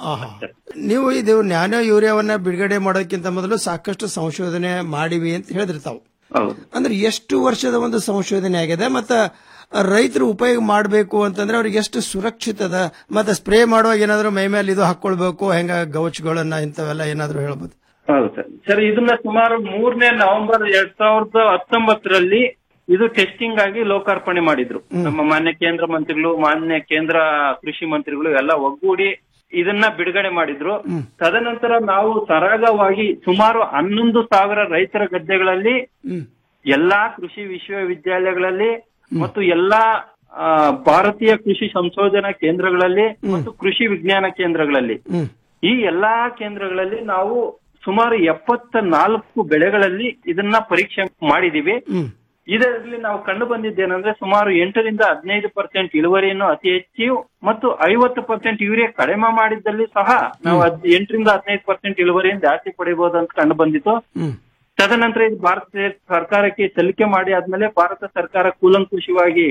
Speaker 14: ನೀವು ಇದು ನ್ಯಾನೋ ಯೂರಿಯಾವನ್ನ ಬಿಡುಗಡೆ ಮಾಡೋಕ್ಕಿಂತ ಮೊದಲು ಸಾಕಷ್ಟು ಸಂಶೋಧನೆ ಮಾಡಿವಿ ಅಂತ ಹೇಳಿದ್ರಿ ತಾವು ಅಂದ್ರೆ ಎಷ್ಟು ವರ್ಷದ ಒಂದು ಸಂಶೋಧನೆ ಆಗಿದೆ ಮತ್ತ ರೈತರು ಉಪಯೋಗ ಮಾಡಬೇಕು ಅಂತಂದ್ರೆ ಅವ್ರಿಗೆ ಎಷ್ಟು ಸುರಕ್ಷಿತದ ಮತ್ತೆ ಸ್ಪ್ರೇ ಮಾಡುವಾಗ ಏನಾದ್ರು ಮೈ ಮೇಲೆ ಇದು ಹಾಕೊಳ್ಬೇಕು ಹೆಂಗ ಗೌಚ್ಗಳನ್ನ ಇಂಥವೆಲ್ಲ ಏನಾದ್ರು ಹೇಳ್ಬೋದು
Speaker 15: ಹೌದು ಸರ್ ಸರ್ ಇದನ್ನ ಸುಮಾರು ಮೂರನೇ ನವೆಂಬರ್ ಎರಡ್ ಸಾವಿರದ ಹತ್ತೊಂಬತ್ತರಲ್ಲಿ ಇದು ಟೆಸ್ಟಿಂಗ್ ಆಗಿ ಲೋಕಾರ್ಪಣೆ ಮಾಡಿದ್ರು ನಮ್ಮ ಮಾನ್ಯ ಕೇಂದ್ರ ಮಂತ್ರಿಗಳು ಮಾನ್ಯ ಕೇಂದ್ರ ಕೃಷಿ ಮಂತ್ರಿಗಳು ಎಲ್ಲ ಒಗ್ಗೂಡಿ ಇದನ್ನ ಬಿಡುಗಡೆ ಮಾಡಿದ್ರು ತದನಂತರ ನಾವು ಸರಾಗವಾಗಿ ಸುಮಾರು ಹನ್ನೊಂದು ಸಾವಿರ ರೈತರ ಗದ್ದೆಗಳಲ್ಲಿ ಎಲ್ಲಾ ಕೃಷಿ ವಿಶ್ವವಿದ್ಯಾಲಯಗಳಲ್ಲಿ ಮತ್ತು ಎಲ್ಲಾ ಆ, ಭಾರತೀಯ ಕೃಷಿ ಸಂಶೋಧನಾ ಕೇಂದ್ರಗಳಲ್ಲಿ ಮತ್ತು ಕೃಷಿ ವಿಜ್ಞಾನ ಕೇಂದ್ರಗಳಲ್ಲಿ ಈ ಎಲ್ಲಾ ಕೇಂದ್ರಗಳಲ್ಲಿ ನಾವು ಸುಮಾರು ಎಪ್ಪತ್ತ ನಾಲ್ಕು ಬೆಳೆಗಳಲ್ಲಿ ಇದನ್ನ ಪರೀಕ್ಷೆ ಮಾಡಿದೀವಿ ಇದರಲ್ಲಿ ನಾವು ಕಂಡು ಬಂದಿದ್ದೇನೆಂದ್ರೆ ಸುಮಾರು ಎಂಟರಿಂದ ಹದಿನೈದು ಪರ್ಸೆಂಟ್ ಇಳುವರಿಯನ್ನು ಅತಿ ಹೆಚ್ಚು ಮತ್ತು ಐವತ್ತು ಪರ್ಸೆಂಟ್ ಯೂರಿಯಾ ಕಡಿಮೆ ಮಾಡಿದ್ದಲ್ಲಿ ಸಹ ನಾವು ಹದ್- ಎಂಟರಿಂದ ಹದಿನೈದು ಪರ್ಸೆಂಟ್ ಇಳುವರಿಯನ್ನು ಜಾಸ್ತಿ ಪಡಿಬಹುದು ಅಂತ ಕಂಡು ಬಂದಿತ್ತು ತದನಂತರ ಇದು ಭಾರತ ಸರ್ಕಾರಕ್ಕೆ ಸಲ್ಲಿಕೆ ಮಾಡಿ ಆದ್ಮೇಲೆ ಭಾರತ ಸರ್ಕಾರ ಕೂಲಂಕುಷವಾಗಿ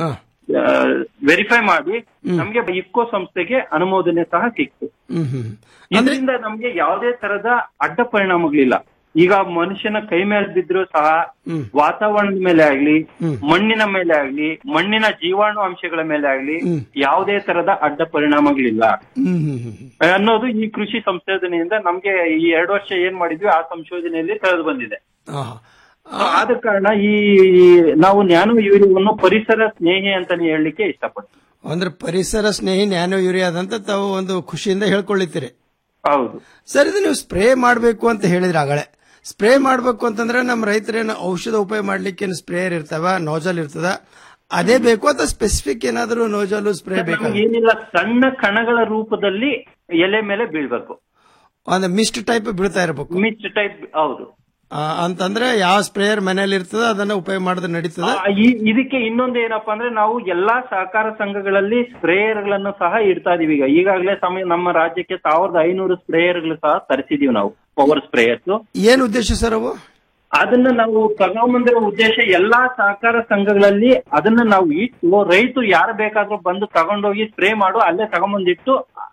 Speaker 15: ವೆರಿಫೈ ಮಾಡಿ ನಮ್ಗೆ ಇಫ್ಕೋ ಸಂಸ್ಥೆಗೆ ಅನುಮೋದನೆ ಸಹ ಸಿಕ್ತು ಇದರಿಂದ ನಮ್ಗೆ ಯಾವುದೇ ತರದ ಅಡ್ಡ ಪರಿಣಾಮಗಳಿಲ್ಲ ಈಗ ಮನುಷ್ಯನ ಕೈ ಮೇಲೆ ಬಿದ್ರು ಸಹ ವಾತಾವರಣದ ಮೇಲೆ ಆಗ್ಲಿ ಮಣ್ಣಿನ ಮೇಲೆ ಆಗ್ಲಿ ಮಣ್ಣಿನ ಜೀವಾಣು ಅಂಶಗಳ ಮೇಲೆ ಆಗ್ಲಿ ಯಾವುದೇ ತರದ ಅಡ್ಡ ಪರಿಣಾಮಗಳಿಲ್ಲ ಅನ್ನೋದು ಈ ಕೃಷಿ ಸಂಶೋಧನೆಯಿಂದ ನಮ್ಗೆ ಈ ಎರಡು ವರ್ಷ ಏನ್ ಮಾಡಿದ್ವಿ ಆ ಸಂಶೋಧನೆಯಲ್ಲಿ ತಿಳಿದು ಬಂದಿದೆ ಆದ ಕಾರಣ ಈ ನಾವು ನ್ಯಾನೋ ಯೂರಿಯಾವನ್ನು ಪರಿಸರ ಸ್ನೇಹಿ ಅಂತಾನೆ ಹೇಳಲಿಕ್ಕೆ ಇಷ್ಟಪಡ್ತೀನಿ
Speaker 14: ಅಂದ್ರೆ ಪರಿಸರ ಸ್ನೇಹಿ ನ್ಯಾನೋ ಯೂರಿಯಾ ಅದಂತ ತಾವು ಒಂದು ಖುಷಿಯಿಂದ ಹೇಳ್ಕೊಳ್ಳಿತ್ತೀರಿ
Speaker 15: ಹೌದು
Speaker 14: ಸರ್ ಇದು ನೀವು ಸ್ಪ್ರೇ ಮಾಡಬೇಕು ಅಂತ ಹೇಳಿದ್ರೆ ಆಗಳೆ ಸ್ಪ್ರೇ ಮಾಡಬೇಕು ಅಂತಂದ್ರೆ ನಮ್ಮ ರೈತರೇನು ಔಷಧ ಉಪಯೋಗ ಮಾಡ್ಲಿಕ್ಕೆ ಸ್ಪ್ರೇಯರ್ ಇರ್ತಾವ ನೋಜಲ್ ಇರ್ತದ ಅದೇ ಬೇಕು ಅಥವಾ ಸ್ಪೆಸಿಫಿಕ್ ಏನಾದರೂ ನೋಜಲ್ ಸ್ಪ್ರೇ ಬೇಕಾ
Speaker 15: ನಮ್ಗೆ ಏನಿಲ್ಲ ಸಣ್ಣ ಕಣಗಳ ರೂಪದಲ್ಲಿ ಎಲೆ ಮೇಲೆ ಬೀಳ್ಬೇಕು
Speaker 14: ಒಂದು ಮಿಸ್ಟ್ ಟೈಪ್ ಬೀಳ್ತಾ ಇರಬೇಕು
Speaker 15: ಮಿಸ್ಟ್ ಟೈಪ್ ಹೌದು
Speaker 14: ಆ, ಅಂತಂದ್ರೆ ಯಾವ ಸ್ಪ್ರೇಯರ್ ಮನೇಲಿ ಇರ್ತದ ಅದನ್ನ ಉಪಯೋಗ ಮಾಡಿದ್ರೆ ನಡೀತದ
Speaker 15: ಆ, ಈ- ಇದಕ್ಕೆ ಇನ್ನೊಂದು ಏನಪ್ಪಾ ಅಂದ್ರೆ ನಾವು ಎಲ್ಲಾ ಸಹಕಾರ ಸಂಘಗಳಲ್ಲಿ ಸ್ಪ್ರೇಯರ್ ಗಳನ್ನು ಸಹ ಇಡ್ತಾ ಇದೀವಿ ಈಗ ಈಗಾಗಲೇ ಸಮಯ ನಮ್ಮ ರಾಜ್ಯಕ್ಕೆ ಸಾವಿರದ ಐನೂರು ಸ್ಪ್ರೇಯರ್ ಗಳು ಸಹ ತರಿಸಿದೀವಿ ನಾವು ಪವರ್ ಸ್ಪ್ರೇಯರ್ಸ್
Speaker 14: ಏನ್ ಉದ್ದೇಶ ಸರ್ ಅವು
Speaker 15: ಅದನ್ನ ನಾವು ತಗೊಂಬಂದಿರೋ ಉದ್ದೇಶ ಎಲ್ಲಾ ಸಹಕಾರ ಸಂಘಗಳಲ್ಲಿ ಅದನ್ನ ನಾವು ಇಟ್ಟು ರೈತರು ಯಾರು ಬೇಕಾದ್ರೂ ಬಂದು ತಗೊಂಡೋಗಿ ಸ್ಪ್ರೇ ಮಾಡು ಅಲ್ಲೇ ತಗೊಂಬಂದಿಟ್ಟು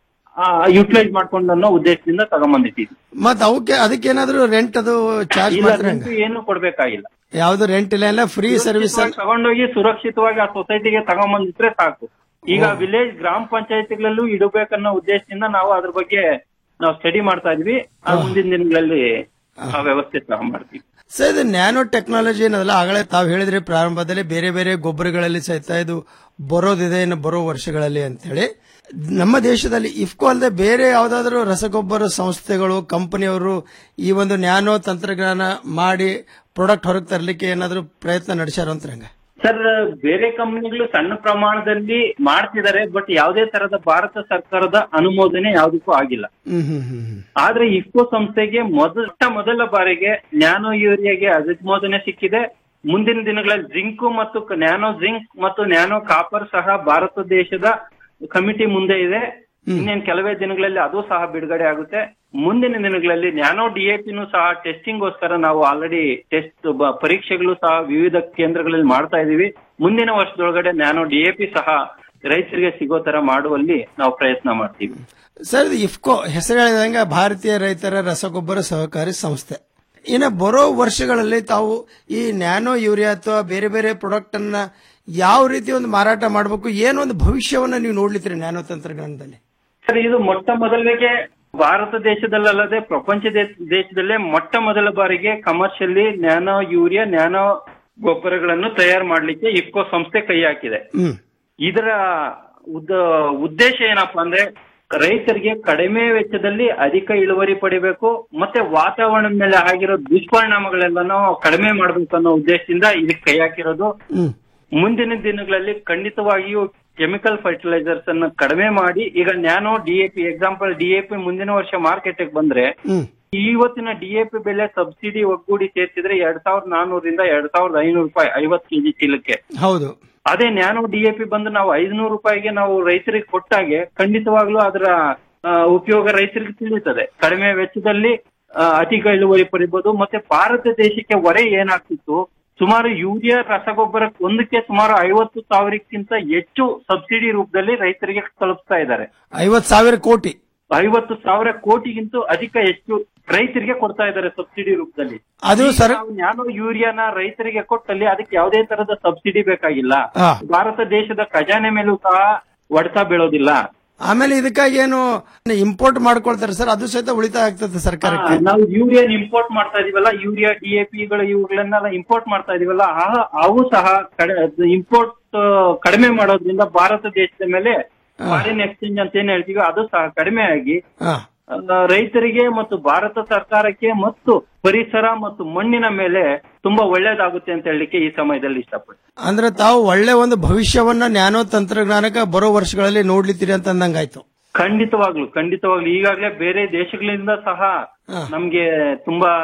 Speaker 15: ಯುಟಿಲೈಸ್ ಮಾಡ್ಕೊಂಡು ಅನ್ನೋ ಉದ್ದೇಶದಿಂದ ತಗೊಂಬಂದಿಟ್ಟಿದ್ವಿ
Speaker 14: ಮತ್ ಅವಕ್ಕೆ ಅದಕ್ಕೇನಾದ್ರೂ ರೆಂಟ್ ಅದು ಚಾರ್ಜ್
Speaker 15: ಇಲ್ಲ
Speaker 14: ಮಾಡ್ತಾರೆ
Speaker 15: ದುಡ್ಡು ಏನು ಕೊಡ್ಬೇಕಾಗಿಲ್ಲ
Speaker 14: ಯಾವ್ದು ರೆಂಟ್ ಇಲ್ಲ ಎಲ್ಲ ಫ್ರೀ ಸರ್ವಿಸ್
Speaker 15: ಸುರಕ್ಷಿತವಾಗಿ ತಗೊಂಡೋಗಿ ಸುರಕ್ಷಿತವಾಗಿ ಆ ಸೊಸೈಟಿಗೆ ತಗೊಂಬಂದಿಟ್ರೆ ಸಾಕು ಈಗ ವಿಲೇಜ್ ಗ್ರಾಮ ಪಂಚಾಯತಿಗಳಲ್ಲೂ ಇಡಬೇಕನ್ನೋ ಉದ್ದೇಶದಿಂದ ನಾವು ಅದ್ರ ಬಗ್ಗೆ ನಾವು ಸ್ಟಡಿ ಮಾಡ್ತಾ ಇದ್ವಿ ಆ ಮುಂದಿನ ದಿನಗಳಲ್ಲಿ ಆ ವ್ಯವಸ್ಥೆ ಸಹ ಮಾಡ್ತೀವಿ
Speaker 14: ಸರ್ ಇದು ನ್ಯಾನೋ ಟೆಕ್ನಾಲಜಿ ಏನದಲ್ಲ ಆಗಲೇ ತಾವು ಹೇಳಿದ್ರಿ ಪ್ರಾರಂಭದಲ್ಲಿ ಬೇರೆ ಬೇರೆ ಗೊಬ್ಬರಗಳಲ್ಲಿ ಸಹಿತ ಇದು ಬರೋದಿದೆ ಇನ್ನು ಬರೋ ವರ್ಷಗಳಲ್ಲಿ ಅಂತ ಹೇಳಿ ನಮ್ಮ ದೇಶದಲ್ಲಿ ಇಫ್ಕೋ ಅಲ್ಲದೆ ಬೇರೆ ಯಾವ್ದಾದ್ರು ರಸಗೊಬ್ಬರ ಸಂಸ್ಥೆಗಳು ಕಂಪನಿಯವರು ಈ ಒಂದು ನ್ಯಾನೋ ತಂತ್ರಜ್ಞಾನ ಮಾಡಿ ಪ್ರಾಡಕ್ಟ್ ಹೊರಗೆ ತರಲಿಕ್ಕೆ ಏನಾದ್ರು ಪ್ರಯತ್ನ ನಡೆಸ್ಯಾರ ಅಂತ ಹಂಗ
Speaker 15: ಸರ್ ಬೇರೆ ಕಂಪನಿಗಳು ಸಣ್ಣ ಪ್ರಮಾಣದಲ್ಲಿ ಮಾಡ್ತಿದ್ದಾರೆ ಬಟ್ ಯಾವುದೇ ತರದ ಭಾರತ ಸರ್ಕಾರದ ಅನುಮೋದನೆ ಯಾವುದಕ್ಕೂ ಆಗಿಲ್ಲ
Speaker 14: ಹ್ಮ್ ಹ್ಮ್ ಹ್ಮ್ ಹ್ಮ್.
Speaker 15: ಆದ್ರೆ ಇಫ್ಕೋ ಸಂಸ್ಥೆಗೆ ಮೊದಲ ಮೊದಲ ಬಾರಿಗೆ ನ್ಯಾನೋ ಯೂರಿಯಾಗೆ ಅನುಮೋದನೆ ಸಿಕ್ಕಿದೆ ಮುಂದಿನ ದಿನಗಳಲ್ಲಿ ಜಿಂಕು ಮತ್ತು ಕ- ನ್ಯಾನೋ ಜಿಂಕ್ ಮತ್ತು ನ್ಯಾನೋ ಕಾಪರ್ ಸಹ ಭಾರತ ದೇಶದ ಕಮಿಟಿ ಮುಂದೆ ಇದೆ ಇನ್ನೇನು ಕೆಲವೇ ದಿನಗಳಲ್ಲಿ ಅದು ಸಹ ಬಿಡುಗಡೆ ಆಗುತ್ತೆ ಮುಂದಿನ ದಿನಗಳಲ್ಲಿ ನ್ಯಾನೋ ಡಿಎಪಿನೂ ಸಹ ಟೆಸ್ಟಿಂಗ್ಗೋಸ್ಕರ ನಾವು ಆಲ್ರೆಡಿ ಟೆಸ್ಟ್ ಪರೀಕ್ಷೆಗಳು ಸಹ ವಿವಿಧ ಕೇಂದ್ರಗಳಲ್ಲಿ ಮಾಡ್ತಾ ಇದೀವಿ ಮುಂದಿನ ವರ್ಷದೊಳಗಡೆ ನ್ಯಾನೋ ಡಿಎಪಿ ಸಹ ರೈತರಿಗೆ ಸಿಗೋ ತರ ಮಾಡುವಲ್ಲಿ ನಾವು ಪ್ರಯತ್ನ ಮಾಡ್ತೀವಿ
Speaker 14: ಸರ್ ಇದು ಇಫ್ಕೋ ಹೆಸರು ಹೇಳಿದಂಗೆ ಭಾರತೀಯ ರೈತರ ರಸಗೊಬ್ಬರ ಸಹಕಾರಿ ಸಂಸ್ಥೆ ಇನ್ನು ಬರೋ ವರ್ಷಗಳಲ್ಲಿ ತಾವು ಈ ನ್ಯಾನೋ ಯೂರಿಯಾ ಅಥವಾ ಬೇರೆ ಬೇರೆ ಪ್ರಾಡಕ್ಟ್ ಅನ್ನ ಯಾವ ರೀತಿ ಒಂದು ಮಾರಾಟ ಮಾಡಬೇಕು ಏನೊಂದು ಭವಿಷ್ಯವನ್ನ ನೀವು ನೋಡ್ಲಿತ್ತೀರಿ ನ್ಯಾನೋ ತಂತ್ರಜ್ಞಾನದಲ್ಲಿ
Speaker 15: ಸರ್ ಇದು ಮೊಟ್ಟ ಮೊದಲಿಗೆ ಭಾರತ ದೇಶದಲ್ಲದೆ ಪ್ರಪಂಚ ದೇ- ದೇಶದಲ್ಲೇ ಮೊಟ್ಟ ಮೊದಲ ಬಾರಿಗೆ ಕಮರ್ಷಿಯಲಿ ನ್ಯಾನೋ ಯೂರಿಯಾ ನ್ಯಾನೋ ಗೊಬ್ಬರಗಳನ್ನು ತಯಾರು ಮಾಡ್ಲಿಕ್ಕೆ ಇಫ್ಕೋ ಸಂಸ್ಥೆ ಕೈ ಹಾಕಿದೆ
Speaker 14: ಹ್ಮ್
Speaker 15: ಇದರ ಉದ್ದ ಉದ್ದೇಶ ಏನಪ್ಪಾ ಅಂದ್ರೆ ರೈತರಿಗೆ ಕಡಿಮೆ ವೆಚ್ಚದಲ್ಲಿ ಅಧಿಕ ಇಳುವರಿ ಪಡಿಬೇಕು ಮತ್ತೆ ವಾತಾವರಣದ ಮೇಲೆ ಆಗಿರೋ ದುಷ್ಪರಿಣಾಮಗಳೆಲ್ಲನೂ ಕಡಿಮೆ ಮಾಡ್ಬೇಕು ಅನ್ನೋ ಉದ್ದೇಶದಿಂದ ಇದಕ್ಕೆ ಕೈ ಹಾಕಿರೋದು
Speaker 14: ಹ್ಮ್
Speaker 15: ಮುಂದಿನ ದಿನಗಳಲ್ಲಿ ಖಂಡಿತವಾಗಿಯೂ ಕೆಮಿಕಲ್ ಫರ್ಟಿಲೈಸರ್ಸ್ ಅನ್ನು ಕಡಿಮೆ ಮಾಡಿ ಈಗ ನ್ಯಾನೋ ಡಿಎಪಿ ಎಕ್ಸಾಂಪಲ್ ಡಿಎಪಿ ಮುಂದಿನ ವರ್ಷ ಮಾರ್ಕೆಟ್ ಬಂದ್ರೆ
Speaker 14: ಹ್ಮ್
Speaker 15: ಇವತ್ತಿನ ಡಿಎಪಿ ಬೆಲೆ ಸಬ್ಸಿಡಿ ಒಗ್ಗೂಡಿ ಸೇರ್ಸಿದ್ರೆ ಎರಡ್ ಸಾವಿರದ ನಾನೂರಿಂದ ಎರಡ್ ಸಾವಿರದ ಐನೂರು ರೂಪಾಯಿ ಐವತ್ತು ಕೆಜಿ ಚೀಲಕ್ಕೆ
Speaker 14: ಹೌದು
Speaker 15: ಅದೇ ನ್ಯಾನೋ ಡಿಎಪಿ ಬಂದು ನಾವು ಐದುನೂರು ರೂಪಾಯಿಗೆ ನಾವು ರೈತರಿಗೆ ಕೊಟ್ಟಾಗೆ ಖಂಡಿತವಾಗ್ಲೂ ಅದರ ಆ, ಉಪಯೋಗ ರೈತರಿಗೆ ತಿಳಿಯುತ್ತದೆ ಕಡಿಮೆ ವೆಚ್ಚದಲ್ಲಿ ಆ, ಅಧಿಕ ಇಳುವರಿ ಪಡಿಬಹುದು ಮತ್ತೆ ಭಾರತ ದೇಶಕ್ಕೆ ಹೊರೆ ಏನಾಗ್ತಿತ್ತು ಸುಮಾರು ಯೂರಿಯಾ ರಸಗೊಬ್ಬರ ಒಂದಕ್ಕೆ ಸುಮಾರು ಐವತ್ತು ಸಾವಿರಕ್ಕಿಂತ ಹೆಚ್ಚು ಸಬ್ಸಿಡಿ ರೂಪದಲ್ಲಿ ರೈತರಿಗೆ ತಲುಪಿಸ್ತಾ ಇದ್ದಾರೆ
Speaker 14: ಐವತ್ ಸಾವಿರ ಕೋಟಿ
Speaker 15: ಐವತ್ತು ಸಾವಿರ ಕೋಟಿಗಿಂತ ಅಧಿಕ ಹೆಚ್ಚು ರೈತರಿಗೆ ಕೊಡ್ತಾ ಇದ್ದಾರೆ ಸಬ್ಸಿಡಿ ರೂಪದಲ್ಲಿ
Speaker 14: ಅದು
Speaker 15: ಈಗ
Speaker 14: ಸರ್-
Speaker 15: ನಾವು ನ್ಯಾನೋ ಯೂರಿಯಾನ ರೈತರಿಗೆ ಕೊಟ್ಟಲ್ಲಿ ಅದಕ್ಕೆ ಯಾವುದೇ ತರದ ಸಬ್ಸಿಡಿ ಬೇಕಾಗಿಲ್ಲ
Speaker 14: ಹಾ.
Speaker 15: ಭಾರತ ದೇಶದ ಖಜಾನೆ ಮೇಲೂ ಸಹ ಹೊಡೆತ ಬೀಳೋದಿಲ್ಲ
Speaker 14: ಆಮೇಲೆ ಇದಕ್ಕಾಗಿ ಏನು ಇಂಪೋರ್ಟ್ ಮಾಡ್ಕೊಳ್ತಾರೆ ಸರ್ ಅದು ಸಹಿತ ಉಳಿತಾಯ ಆಗ್ತದೆ ಸರ್ಕಾರಕ್ಕೆ
Speaker 15: ಆ, ನಾವು ಯೂರಿಯಾ ಇಂಪೋರ್ಟ್ ಮಾಡ್ತಾ ಇದೀವಲ್ಲ ಯೂರಿಯಾ ಡಿಎಪಿಗಳು ಇವುಗಳನ್ನೆಲ್ಲ ಇಂಪೋರ್ಟ್ ಮಾಡ್ತಾ ಇದೀವಲ್ಲ ಆ- ಅವು ಸಹ ಇಂಪೋರ್ಟ್ ಕಡಿಮೆ ಮಾಡೋದ್ರಿಂದ ಭಾರತ ದೇಶದ ಮೇಲೆ ಫಾರಿನ್ ಎಕ್ಸ್ಚೇಂಜ್ ಅಂತ ಏನ್ ಹೇಳ್ತೀವಿ ಅದು ಸಹ ಕಡಿಮೆ ಆಗಿ
Speaker 14: ಹಾ.
Speaker 15: ಆ, ರೈತರಿಗೆ ಮತ್ತು ಭಾರತ ಸರ್ಕಾರಕ್ಕೆ ಮತ್ತು ಪರಿಸರ ಮತ್ತು ಮಣ್ಣಿನ ಮೇಲೆ ತುಂಬಾ ಒಳ್ಳೇದಾಗುತ್ತೆ ಅಂತ ಹೇಳಲಿಕ್ಕೆ ಈ ಸಮಯದಲ್ಲಿ ಇಷ್ಟಪಡ್ತೀನಿ
Speaker 14: ಅಂದ್ರೆ ತಾವು ಒಳ್ಳೆ ಒಂದು ಭವಿಷ್ಯವನ್ನ ನ್ಯಾನೋ ತಂತ್ರಜ್ಞಾನಕ್ಕೆ ಬರೋ ವರ್ಷಗಳಲ್ಲಿ ನೋಡ್ಲಿತ್ತೀರಿ ಅಂತ ಅಂದಂಗಾಯ್ತು
Speaker 15: ಖಂಡಿತವಾಗ್ಲು ಖಂಡಿತವಾಗ್ಲು ಈಗಾಗಲೇ ಬೇರೆ ದೇಶಗಳಿಂದ ಸಹ ನಮ್ಗೆ ತುಂಬಾ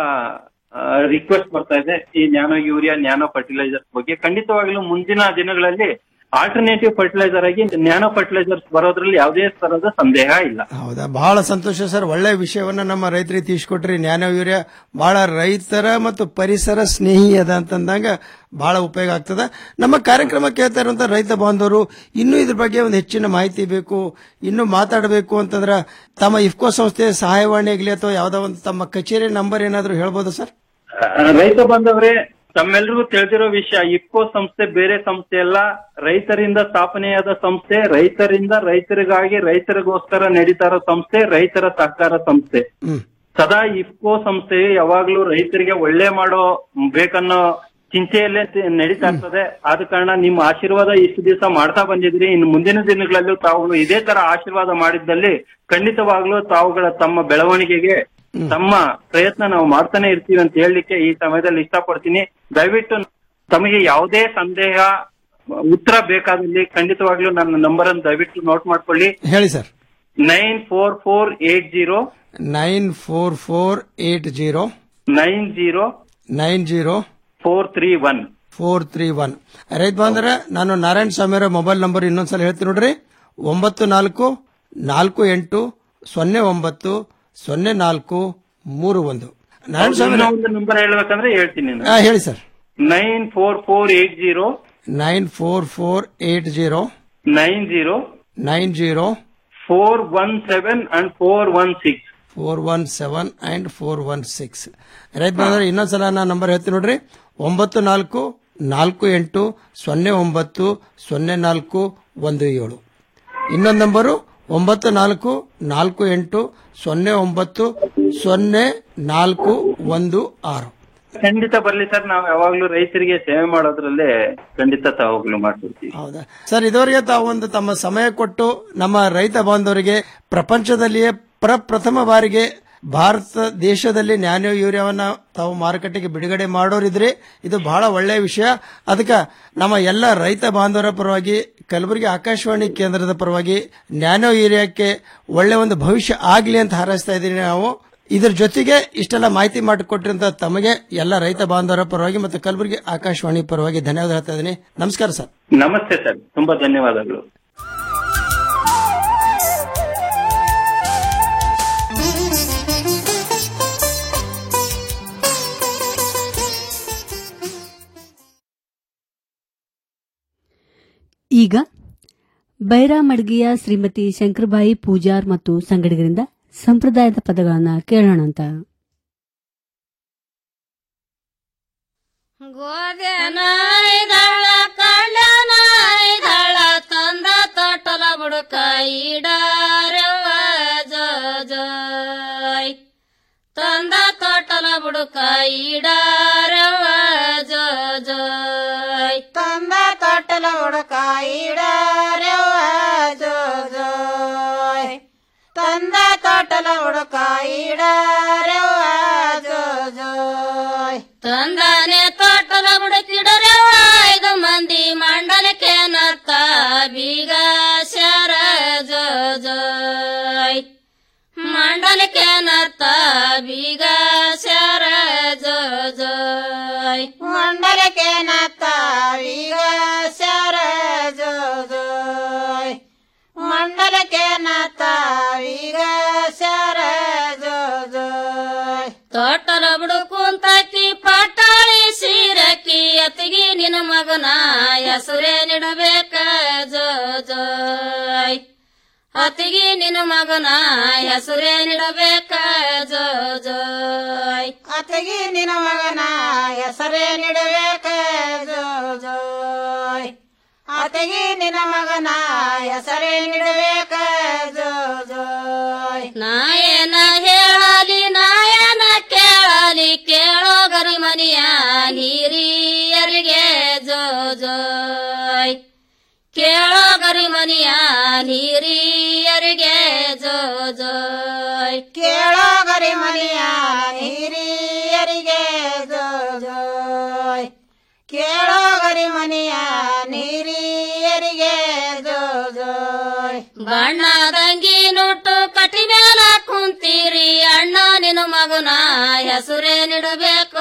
Speaker 15: ರಿಕ್ವೆಸ್ಟ್ ಬರ್ತಾ ಇದೆ ಈ ನ್ಯಾನೋ ಯೂರಿಯಾ ನ್ಯಾನೋ ಫರ್ಟಿಲೈಸರ್ ಬಗ್ಗೆ ಖಂಡಿತವಾಗ್ಲೂ ಮುಂದಿನ ದಿನಗಳಲ್ಲಿ ಆಲ್ಟರ್ನೇಟಿವ್ ಫರ್ಟಿಲೈಸರ್ ಆಗಿ ನ್ಯಾನೋ ಫರ್ಟಿಲೈಸರ್ಸ್ ಬರೋದ್ರಲ್ಲಿ ಯಾವುದೇ ತರದ ಸಂದೇಹ ಇಲ್ಲ
Speaker 14: ಹೌದಾ ಬಹಳ ಸಂತೋಷ ಸರ್ ಒಳ್ಳೆ ವಿಷಯವನ್ನ ನಮ್ಮ ರೈತರಿಗೆ ತಿಳಿಸ್ಕೊಟ್ರಿ ನ್ಯಾನೋ ಯೂರಿಯಾ ಬಹಳ ರೈತರ ಮತ್ತು ಪರಿಸರ ಸ್ನೇಹಿ ಅದ ಅಂತಂದಾಗ ಬಹಳ ಉಪಯೋಗ ಆಗ್ತದ ನಮ್ಮ ಕಾರ್ಯಕ್ರಮ ಕೇಳ್ತಾ ಇರುವಂತ ರೈತ ಬಾಂಧವರು ಇನ್ನೂ ಇದ್ರ ಬಗ್ಗೆ ಒಂದು ಹೆಚ್ಚಿನ ಮಾಹಿತಿ ಬೇಕು ಇನ್ನೂ ಮಾತಾಡಬೇಕು ಅಂತಂದ್ರ ತಮ್ಮ ಇಫ್ಕೋ ಸಂಸ್ಥೆ ಸಹಾಯವಾಣಿ ಆಗ್ಲಿ ಅಥವಾ ಯಾವ್ದೋ ಒಂದು ತಮ್ಮ ಕಚೇರಿ ನಂಬರ್ ಏನಾದ್ರು ಹೇಳ್ಬೋದಾ ಸರ್
Speaker 15: ಆ, ರೈತ ಬಾಂಧವರೇ ತಮ್ಮೆಲ್ರಿಗೂ ತಿಳಿದಿರೋ ವಿಷಯ ಇಫ್ಕೋ ಸಂಸ್ಥೆ ಬೇರೆ ಸಂಸ್ಥೆ ಅಲ್ಲ ರೈತರಿಂದ ಸ್ಥಾಪನೆಯಾದ ಸಂಸ್ಥೆ ರೈತರಿಂದ ರೈತರಿಗಾಗಿ ರೈತರಿಗೋಸ್ಕರ ನಡೀತಾ ಇರೋ ಸಂಸ್ಥೆ ರೈತರ ಸಹಕಾರ ಸಂಸ್ಥೆ
Speaker 14: ಹ್ಮ್
Speaker 15: ಸದಾ ಇಫ್ಕೋ ಸಂಸ್ಥೆ ಯಾವಾಗ್ಲೂ ರೈತರಿಗೆ ಒಳ್ಳೆ ಮಾಡೋ ಬೇಕನ್ನೋ ಚಿಂತೆಯಲ್ಲೇ ತಿ- ನಡೀತಾ ಇರ್ತದೆ ಆದ ಕಾರಣ ನಿಮ್ಮ ಆಶೀರ್ವಾದ ಇಷ್ಟು ದಿವಸ ಮಾಡ್ತಾ ಬಂದಿದ್ರಿ ಇನ್ನು ಮುಂದಿನ ದಿನಗಳಲ್ಲೂ ತಾವುಗಳು ಇದೇ ತರ ಆಶೀರ್ವಾದ ಮಾಡಿದ್ದಲ್ಲಿ ಖಂಡಿತವಾಗ್ಲೂ ತಾವುಗಳ ತಮ್ಮ ಬೆಳವಣಿಗೆಗೆ ತಮ್ಮ ಪ್ರಯತ್ನ ನಾವು ಮಾಡ್ತಾನೆ ಇರ್ತೀವಿ ಅಂತ ಹೇಳಲಿಕ್ಕೆ ಈ ಸಮಯದಲ್ಲಿ ಇಷ್ಟಪಡ್ತೀನಿ ದಯವಿಟ್ಟು ತಮಗೆ ಯಾವುದೇ ಸಂದೇಹ ಉತ್ತರ ಬೇಕಾದಲ್ಲಿ ಖಂಡಿತವಾಗ್ಲೂ ನನ್ನ ನಂಬರ್ ಅನ್ನು ದಯವಿಟ್ಟು ನೋಟ್ ಮಾಡ್ಕೊಳ್ಳಿ
Speaker 14: ಹೇಳಿ sir
Speaker 15: nine four four eight zero
Speaker 14: nine four four eight zero
Speaker 15: nine zero
Speaker 14: nine zero
Speaker 15: four three one
Speaker 14: four three one ರೈತ ಬಂದ್ರೆ ನಾನು ನಾರಾಯಣ ಸ್ವಾಮಿಯವರ ಮೊಬೈಲ್ ನಂಬರ್ ಇನ್ನೊಂದ್ಸಲ ಹೇಳ್ತೀನಿ ನೋಡ್ರಿ ಒಂಬತ್ತು ನಾಲ್ಕು ನಾಲ್ಕು ಎಂಟು ಸೊನ್ನೆ ಒಂಬತ್ತು ಸೊನ್ನೆ ನಾಲ್ಕು ಮೂರು ಒಂದು ನಾರಾಯಣ ಸ್ವಾಮಿ
Speaker 15: ಒಂದು ನಂಬರ್ ಹೇಳ್ಬೇಕಂದ್ರೆ ಹೇಳ್ತೀನಿ
Speaker 14: ಆ, ಹೇಳಿ sir
Speaker 15: nine four four eight zero
Speaker 14: nine four four eight zero
Speaker 15: nine zero
Speaker 14: nine zero
Speaker 15: four one seven and four one six
Speaker 14: four one seven and four one six ರೈತ ಬಂದ್ರೆ ಇನ್ನೊಂದ್ಸಲ ನಾನು ನಂಬರ್ ಹೇಳ್ತೀನಿ ನೋಡ್ರಿ ಒಂಬತ್ತು ನಾಲ್ಕು ನಾಲ್ಕು ಎಂಟು ಸೊನ್ನೆ ಒಂಬತ್ತು ಸೊನ್ನೆ ನಾಲ್ಕು ಒಂದು ಏಳು ಇನ್ನೊಂದು ನಂಬರು ಒಂಬತ್ತು ನಾಲ್ಕು ನಾಲ್ಕು ಎಂಟು ಸೊನ್ನೆ ಒಂಬತ್ತು ಸೊನ್ನೆ ನಾಲ್ಕು ಒಂದು ಆರು
Speaker 15: ಖಂಡಿತ ಬರ್ಲಿ ಸರ್ ನಾವು ಯಾವಾಗ್ಲೂ ರೈತರಿಗೆ ಸೇವೆ ಮಾಡೋದ್ರಲ್ಲೇ ಖಂಡಿತ ತಾವಾಗ್ಲೂ ಮಾಡ್ತಿರ್ತೀವಿ
Speaker 14: ಹೌದಾ ಸರ್ ಇದುವರೆಗೆ ತಾವು ಒಂದು ತಮ್ಮ ಸಮಯ ಕೊಟ್ಟು ನಮ್ಮ ರೈತ ಬಾಂಧವರಿಗೆ ಪ್ರಪಂಚದಲ್ಲಿಯೇ ಪ್ರಪ್ರಥಮ ಬಾರಿಗೆ ಭಾರತ ದೇಶದಲ್ಲಿ ನ್ಯಾನೋ ಯೂರಿಯಾವನ್ನ ತಾವು ಮಾರುಕಟ್ಟೆಗೆ ಬಿಡುಗಡೆ ಮಾಡೋರಿದ್ರಿ ಇದು ಬಹಳ ಒಳ್ಳೆಯ ವಿಷಯ ಅದಕ್ಕೆ ನಮ್ಮ ಎಲ್ಲ ರೈತ ಬಾಂಧವರ ಪರವಾಗಿ ಕಲಬುರಗಿ ಆಕಾಶವಾಣಿ ಕೇಂದ್ರದ ಪರವಾಗಿ ನ್ಯಾನೋ ಯೂರಿಯಾಕ್ಕೆ ಒಳ್ಳೆ ಒಂದು ಭವಿಷ್ಯ ಆಗಲಿ ಅಂತ ಹಾರೈಸ್ತಾ ಇದ್ದೀನಿ ನಾವು ಇದ್ರ ಜೊತೆಗೆ ಇಷ್ಟೆಲ್ಲ ಮಾಹಿತಿ ಮಾಡಿಕೊಟ್ಟಿರಂತ ತಮಗೆ ಎಲ್ಲ ರೈತ ಬಾಂಧವರ ಪರವಾಗಿ ಮತ್ತು ಕಲಬುರಗಿ ಆಕಾಶವಾಣಿ ಪರವಾಗಿ ಧನ್ಯವಾದ ಹೇಳ್ತಾ ಇದ್ದೀನಿ ನಮಸ್ಕಾರ ಸರ್
Speaker 15: ನಮಸ್ತೆ ಸರ್ ತುಂಬಾ ಧನ್ಯವಾದಗಳು
Speaker 1: ಈಗ ಬೈರಾಮಡ್ಗಿಯ ಶ್ರೀಮತಿ ಶಂಕರಬಾಯಿ ಪೂಜಾರ್ ಮತ್ತು ಸಂಗಡಿಗರಿಂದ ಸಂಪ್ರದಾಯದ ಪದಗಳನ್ನ ಕೇಳೋಣಂತ
Speaker 16: ಗೋದೆನಾಯ್ದಳ ಕಳ್ಳನಾಯ್ದಳ ತಂದ ತೊಟ್ಟಲ ಬುಡಕ ಇಡಾರವ ಜೋಯ್ ತಂದ ತೊಟ್ಟಲ ಬುಡಕ ಇಡಾರವ ಜೋಯ್ ತಂದ ತೊಟ್ಟಲ ಬುಡಕ ಇಡಾರವ ಜೋಯ್ ತಂದ ತೊಟ್ಟಲ ಬುಡಕ ಇಡಾರವ ಜೋಯ್ ತಂದಾನೆ ತೋಟಲ ಬುಡಕಿಡರವ ಐದು ಮಂದಿ ಮಂಡಲಕ್ಕೆ ನತ್ತ ಬೀಗ ಶರ ಜೋಯ್ ಮಂಡಲಕ್ಕೆ ನತ್ತ ಬೀಗ ಶರ ಜೋಯ್ ಮಂಡಲಕ್ಕೆ ನತ್ತ ಬೀಗ ಶರ ಜೋಯ್ ಮಂಡಲಕ್ಕೆ ನತ್ತ ಬೀಗ ಶರ ಜೋಯ್ ತೋಟಲ ಬುಡುಕುಂತಕಿ ಪಟಾಳಿ ಸೀರಕಿ ಅತಿಗಿ ನಿನ್ನ ಮಗನ ಹೆಸರೇ ನಿಡಬೇಕ ಜೋಯ್ ಅತಿಗಿ ನಿನ್ನ ಮಗನ ಹೆಸರೇ ನಿಡಬೇಕ ಜೋಯ್ ಅತಿಗಿ ನಿನ್ನ ಮಗನ ಹೆಸರೇ ನಿಡಬೇಕ ಜೋಯ್ ಅತಿಗಿ ನಿನ್ನ ಮಗನ ಹೆಸರೇ ನಿಡಬೇಕ ಜೋಯ್ ನಾಯನ ಹೇಳಲಿ ನಾಯನ ಕೇಳಲಿ ಕೇಳೋ ಗರಿಮನಿಯ ಹಿರಿಯರಿಗೆ ಜೋಯ್ ಕೇಳೋ ಗರಿಮನಿಯ ಹಿರಿಯರಿಗೆ ಜೋಯ್ ಕೇಳೋ ಗರಿಮನಿಯ ಹಿರಿಯರಿಗೆ ಜೋಯ್ ಕೇಳೋ ಗರಿಮನಿಯ ಹಿರಿಯರಿಗೆ ಜೋಯ್ ಬಣ್ಣದಂಗಿ ನುಟ್ಟು ಕಟಿ ಮೇಲ ಕುಂತೀರಿ ಅಣ್ಣ ನಿನ್ನ ಮಗನ ಹೆಸರೇ ನಿಡಬೇಕು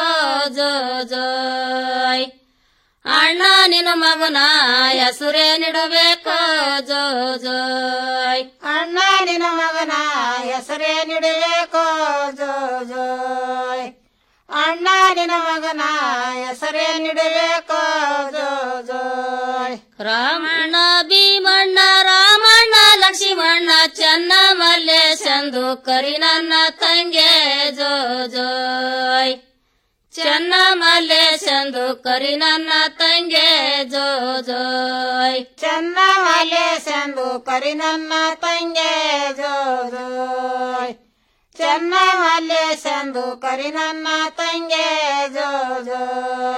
Speaker 16: ಜೋಯ್ ಅಣ್ಣ ನಿನ್ನ ಮಗನ ಹೆಸರೇ ನಿಡಬೇಕು ಜೋಯ್ ಅಣ್ಣ ನಿನ್ನ ಮಗನ ಹೆಸರೇ ನಿಡಬೇಕು ಜೋಯ್ ಅಣ್ಣ ನಿನ್ನ ಮಗನ ಹೆಸರೇ ನಿಡಬೇಕು ಜೋಯ್ ರಾಮಣ್ಣ ಭೀಮಣ್ಣ ರಾಮಣ್ಣ ಲಕ್ಷ್ಮಣ್ಣ ಚೆನ್ನ ಮಲ್ಲೇಶಂದು ಕರಿ ನನ್ನ ತಂಗೆ ಜೋಯ್ ಚೆನ್ನ ಮಲ್ಲೇಶಂದು ಕರಿ ನನ್ನ ತಂಗೆ ಜೋಯ್ ಚೆನ್ನ ಮಲ್ಲೇಶಂದು ಕರಿ ನನ್ನ ತಂಗೆ ಜೋಯ್ ಚೆನ್ನ ಮಲ್ಲೇಶಂದು ಕರಿ ನನ್ನ ತಂಗೆ ಜೋಯ್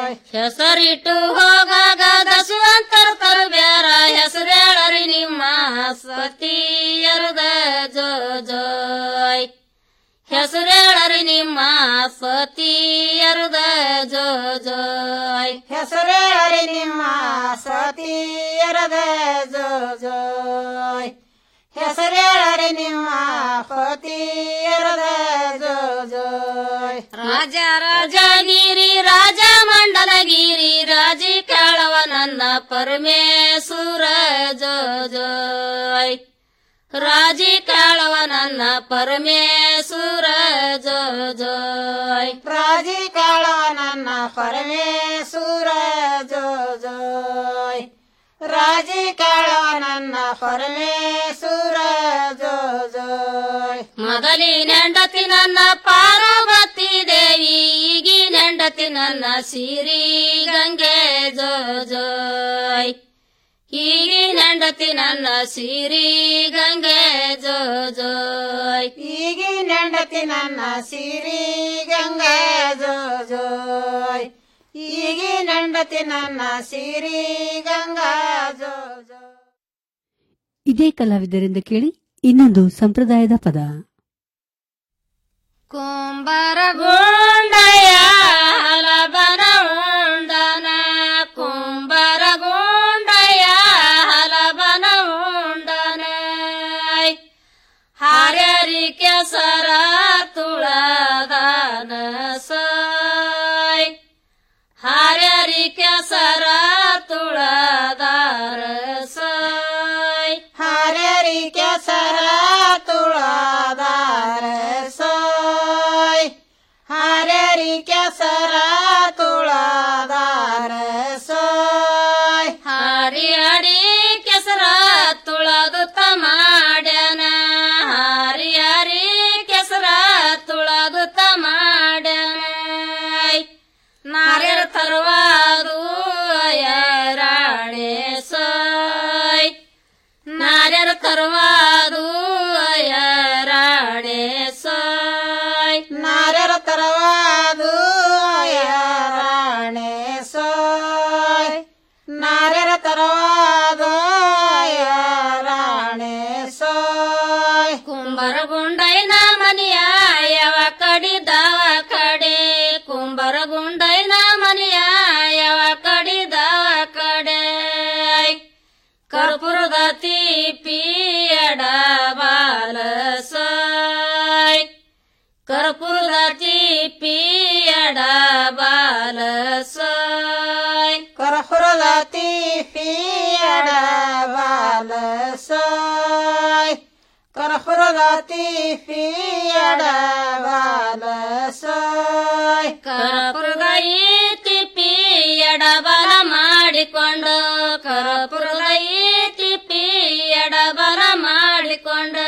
Speaker 17: ಹೆಸರಿಟ್ಟು ಹೋಗಾಗ ದಶವಂತರ ತರುಬ್ಯಾರ ಹೆಸರೇಳರಿ ನಿಮ್ಮ ಸತಿಯರದ ಜೋ ಜೋಯ್ ಹೆಸರೇಳರಿ ನಿಮ್ಮ ಸತಿಯರದ ಜೋ ಜೋಯ್
Speaker 16: ಹೆಸರೇಳರಿ ನಿಮ್ಮ ಸತಿಯರದ ಜೋ ಜೋಯ್ ಹೆಸರೇಳರಿ ನಿಮ್ಮ ಪತಿಯರದ ಜೋ ಜೋಯ್
Speaker 17: ರಾಜ ರಾಜಗಿರಿ ರಾಜ ಮಂಡಲಗಿರಿ ರಾಜಿ ಕಾಳವ ನನ್ನ ಪರಮೇಶ್ವರ ಜೋ ಜೋಯ್ ರಾಜಿ ಕಾಳವ ನನ್ನ ಪರಮೇಶ್ವರ ಜೋ ಜೋಯ್
Speaker 16: ರಾಜಿ ಕಾಳವ ನನ್ನ ಪರಮೇಶ್ವರ ಜೋ ಜೋಯ್ ರಾಜಿ ಕಾಳವ ನನ್ನ ಪರಮೇಶ್ವರ ಜೋ ಜೋಯ್
Speaker 17: ಮೊದಲಿನ ಹೆಂಡತಿ ನನ್ನ ಪಾರ್ವತಿ ದೇವಿ ಈಗಿನ ಹೆಂಡತಿ ನನ್ನ ಸಿರಿ ಗಂಗೆ ಜೋ ಜೋಯ್ ಈಗಿನ ಹೆಂಡತಿ ನನ್ನ ಸಿರಿ ಗಂಗೆ ಜೋ ಜೋಯ್
Speaker 16: ಈಗಿನ ಹೆಂಡತಿ ನನ್ನ ಸಿರಿ ಗಂಗೆ ಜೋ ಜೋಯ್ ಈಗಿನ ಹೆಂಡತಿ ನನ್ನ ಸಿರಿ ಗಂಗಾ ಜೋ ಜೋ
Speaker 1: ಇದೇ ಕಲಾವಿದರಿಂದ ಕೇಳಿ ಇನ್ನೊಂದು ಸಂಪ್ರದಾಯದ ಪದ
Speaker 17: ಕುಂಬರ ಗುಂಡಯ ಹಲಬನ ಉಂಡನ ಕುಂಬರ ಗುಂಡಯ ಹಲಬನ ಉಂಡನ ಹರ್ಯರಿ ಕೆಸರ ತುಳದಾನ ಸೈ ಹರ್ಯರಿ ಕೆಸರ ತುಳದಾರ ಸೈ
Speaker 16: ಹರರಿ ಕೆಸರ ತುಳದಾರ ಸೋಯ್ ಹರರಿ ಕೆಸರ ತುಳದಾರ ಸೋಯ್
Speaker 17: ಹರಿ ಹರಿ ಕೆಸರ ತುಳದು ತಮಾಡ್ಯನ ಹರಿ ಹರಿ ಕೆಸರ ತುಳದು ತಮಾಡ್ಯನ ನಾರ್ಯರ ತರುವಾದು ಅಯರಾಣೆ ಸೋಯ್ ನಾರ್ಯರ ತರುವಾದು ಅಯರಾಣೆ ಸೋಯ್
Speaker 16: ನಾರ್ಯರ ತರವಾದು ಯಾರಾಣೆ ಸೋಯ್ ನಾರ್ಯರ ತರವಾದು ಯಾರಾಣೆ ಸೋಯ್
Speaker 17: ಕುಂಬರ ಗುಂಡೈನ ಮನಿಯ ಯಾವ ಕಡಿದವ ಕಡೆ ಕುಂಬರ ಗುಂಡೈನ ಮನಿಯ ಯಾವ ಕಡಿದವ ಕಡೆ ಕರ್ಪೂರದ ತೀಪಿಯಡ ಬಾಲ ಸೋಯ್ ಕರ್ಪೂರದ ತೀಪಿಯಡ ಬಾಲ ಸೋಯ್
Speaker 16: ಕರ್ಪೂರದ ತೀಪಿಯಡ ಬಾಲ ಸೋಯ್ ಕರ್ಪೂರದ ತೀಪಿಯಡ ಬಾಲ ಸೋಯ್
Speaker 17: ಕರ್ಪೂರದ ಈ ತಿಪ್ಪಿ ಎಡಬಲ ಮಾಡಿಕೊಂಡು ಕರ್ಪೂರದ ಈ ತಿಪ್ಪಿ ಎಡಬಲ ಮಾಡಿಕೊಂಡು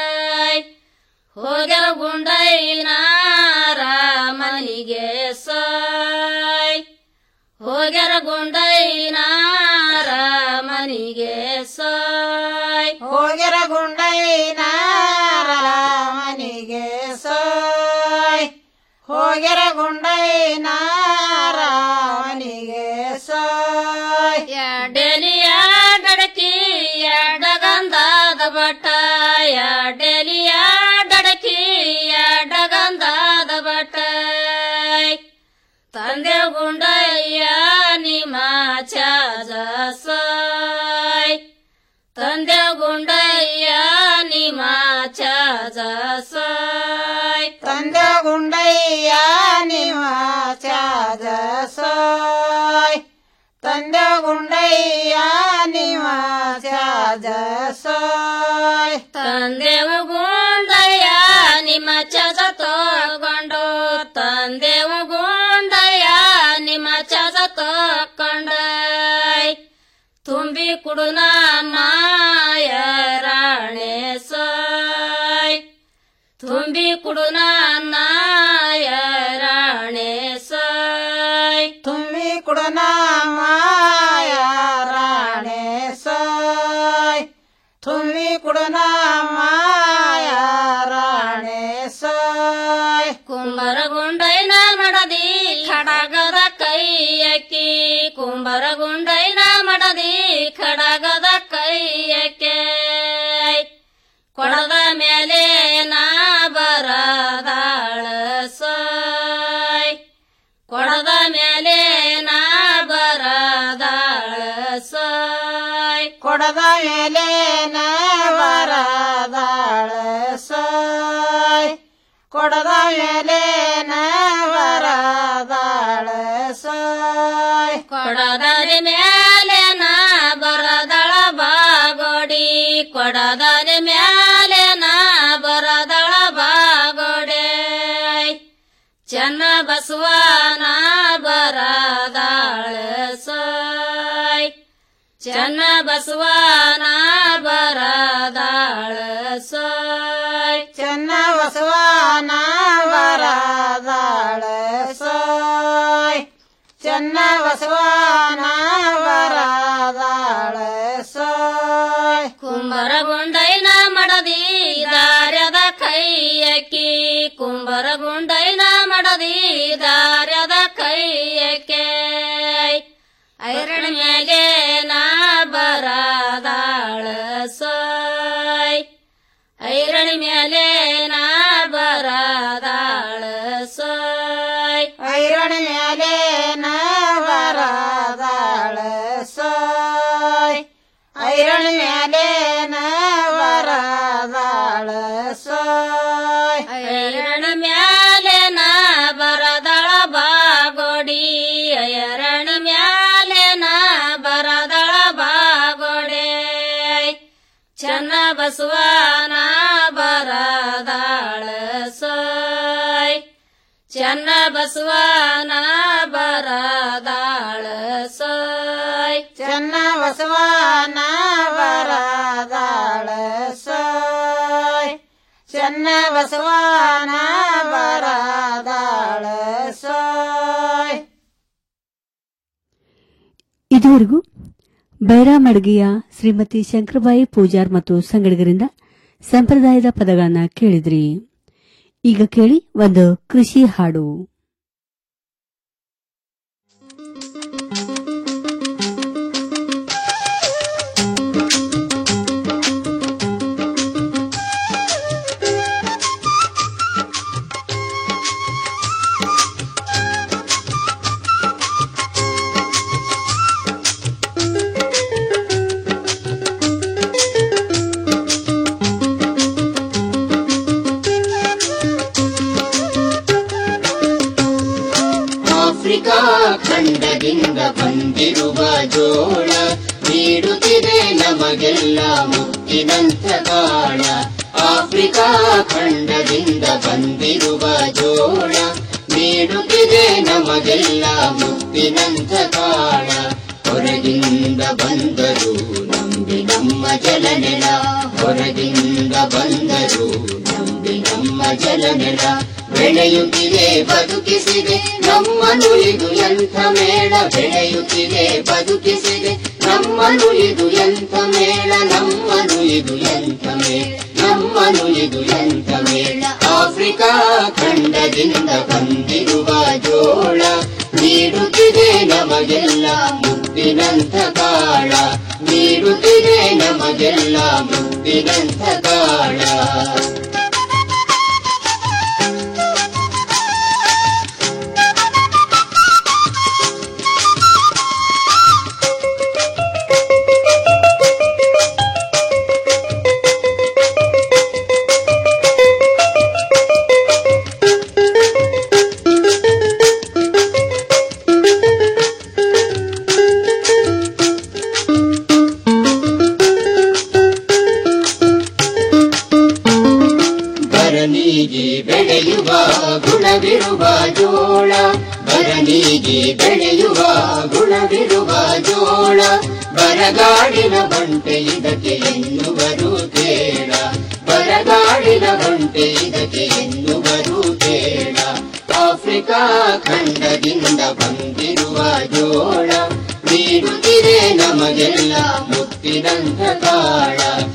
Speaker 17: ಹೋಗ್ಯರ ಗುಂಡೈನ ರಾಮನಿಗೆ ಸೋಯ್ ಹೋಗ್ಯರ ಗುಂಡೈನ ರಾಮನಿಗೆ ಸೋಯ್
Speaker 16: ಹೋಗಿರ ಗುಂಡೈನ ರಾಮನಿಗೆ ಸೋಯ್ ಹೋಗಿರ ಗುಂಡೈನ ರಾಮನಿಗೆ ಸೋಯ್
Speaker 17: ಎಡೆಲಿಯ ಡಡಕಿ ಎಡಗಂಧದ ಬಟ್ಟ ಎಡೆಲಿಯ ಡಡಕಿ ಎಡಗಂಧದ ಬಟ್ಟ ತಂದೆ ಗುಂಡಯ್ಯ ನಿಮ್ಮ ಚಾಜ ಸೋಯ್ ತಂದೆ ಗುಂಡಯ್ಯ ನಿಮ್ಮ ಚಾಜ ಸೋಯ್
Speaker 16: ತಂದೆ ಗುಂಡಯ್ಯ ನಿವ ಚಾದ ಸೋಯ್ ತಂದೆ ಗುಂಡಯ್ಯ ನಿವ ಚಾದ ಸೋಯ್
Speaker 17: ತಂದೆವ ಗುಂಡಯ್ಯ ನಿಮ್ಮ ಚಜ ತಗೊಂಡು ತಂದೆವ ಗುಂಡಯ್ಯ ನಿಮ್ಮ ಚಜ ತಗೊಂಡು ತುಂಬಿ ಕುಡುನ ಮಾಯ ರಾಣೆ ಸೋಯ್ ತುಂಬಿ ಕುಡುನ ನಾಯ ರಾಣೆ ಸೋಯ್
Speaker 16: ತುಂಬಿ ಕುಡನ ಮಾಯ ರಾಣೆ ಸೋಯ್ ತುಂಬಿ ಕುಡನ ಮಾಯ ರಾಣೆ ಸೋಯ್
Speaker 17: ಕುಂಬರ ಗುಂಡೈನ ಮಡದಿ ಖಡಗದ ಕೈಯ
Speaker 16: ಕೊಡದ ಮೇಲೇನ ಬರದಾಳ ಸೋಯ್ ಕೊಡದ ಮೇಲೇನ ಬರದಾಳ ಸೋಯ್
Speaker 17: ಕೊಡದರೆ ಮ್ಯಾಲೆ ನಾ ಬರದಳ ಬಾಗೋಡಿ ಕೊಡದರೆ ಮ್ಯಾಲೆ ನಾ ಬರದಳ ಬಾಗೋಡೆ ಚನ್ನ ಬಸವನ ಬರದಾಳ ಸೋಯ್ ಚನ್ನ ಬಸವನ ಬರದಾಳ ಸೋಯ್
Speaker 16: ಚೆನ್ನ ಬಸವನ ಬರದಾಳ ಸೋಯ್ ಚೆನ್ನ ಬಸವನ ಬರದಾಳ ಸೋಯ್
Speaker 17: ಕುಂಬರ ಗುಂಡೈನ ಮಡದಿ ದಾರ್ಯದ ಕೈಯಕ್ಕಿ ಕುಂಬರ ಗುಂಡೈನ ಮಡದಿ ದಾರ್ಯದ ಕೈಯಕ್ಕೆ ಐರಣ ಮ್ಯಾಗೆ ನಾ ಬರದಾಳ ಸೋಯ್ ಐರಣ ಮ್ಯಾಲೆ ನಾ ಬರದಾಳ ಸೋಯ್
Speaker 16: ಐರಣ ಮ್ಯಾಲೆ ನ ಬರದಾಳ ಸೋಯ್ ಐರಣ ಮ್ಯಾಲೆ ನ ಬರದಾಳ ಸೋಯ್
Speaker 17: ಐರಣ ಮ್ಯಾಲೆ ನಾ ಬರದಳ ಬಾಗೋಡಿ ಐರಣ ಮ್ಯಾಲೆ ನಾ ಬರದಳ ಬಾಗೋಡೆ ಚನ್ನ ಬಸವನ ಬರದಾಳ ಸೋಯ್ ಚನ್ನ ಬಸವನ ಬರದಾಳ ಸೋಯ್
Speaker 16: ಚೆನ್ನ ಬಸವನ ಬರದಾಳ ಸೋಯ್ ಚೆನ್ನ ಬಸವನ ಬರದಾಳ ಸೋಯ್
Speaker 1: ಇದುವರೆಗೂ ಬೈರಾಮಡ್ಗಿಯ ಶ್ರೀಮತಿ ಶಂಕರಬಾಯಿ ಪೂಜಾರ್ ಮತ್ತು ಸಂಗಡಿಗರಿಂದ ಸಂಪ್ರದಾಯದ ಪದಗಳನ್ನ ಕೇಳಿದ್ರಿ ಈಗ ಕೇಳಿ ಒಂದು ಕೃಷಿ ಹಾಡು
Speaker 18: ಆಫ್ರಿಕಾ ಖಂಡದಿಂದ ಬಂದಿರುವ ಜೋಳ ನೀಡುತ್ತಿದೆ ನಮಗೆಲ್ಲ ಮುತ್ತಿನಂತ ಕಾಳ ಆಫ್ರಿಕಾ ಖಂಡದಿಂದ ಬಂದಿರುವ ಜೋಳ ನೀಡುತ್ತಿದೆ ನಮಗೆಲ್ಲ ಮುತ್ತಿನಂತ ಕಾಳ ಹೊರಗಿಂದ ಬಂದರು ನಂಬಿ ನಮ್ಮ ಜಲನೆಲ ಹೊರಗಿಂದ ಬಂದರು ನಂಬಿ ನಮ್ಮ ಜಲನೆಲ ಬೆಳೆಯುತ್ತಿದೆ ಬದುಕಿಸಿದೆ ನಮ್ಮನು ಇದು ಎಂಥ ಮೇಳ ಬೆಳೆಯುತ್ತಿದೆ ಬದುಕಿಸಿದೆ ನಮ್ಮನು ಇದು ಎಂಥ ಮೇಳ ನಮ್ಮನು ಇದು ಎಂಥ ಮೇಳ ನಮ್ಮನು ಇದು ಎಂಥ ಮೇಳ ಆಫ್ರಿಕಾ ಖಂಡದಿಂದ ಬಂದಿರುವ ಜೋಳ ನೀಡುತ್ತಿದೆ ನಮಗೆಲ್ಲ ಮುತ್ತಿನಂಥ ಕಾಳ ನೀಡುತ್ತಿದೆ ನಮಗೆಲ್ಲ ಮುತ್ತಿನಂಥ ಕಾಳ ಬರನಿಗೆ ಬೆಳೆಯುವ ಗುಣವಿರುವ ಜೋಳ ಬರನಿಗೆ ಬೆಳೆಯುವ ಗುಣವಿರುವ ಜೋಳ ಬರಗಾಡಿನ ಬಂಟೆ ಇದಕ್ಕೆ ಎನ್ನುವರು ಬೇಡ ಬರಗಾಡಿನ ಬಂಟೆ ಇದಕ್ಕೆ ಎನ್ನುವರು ಬೇಡ ಆಫ್ರಿಕಾ ಖಂಡದಿಂದ ಬಂದಿರುವ ಜೋಳ ನೀಡುತ್ತಿದೆ ನಮಗೆಲ್ಲ ಮುತ್ತಿನಂತ ಕಾಳ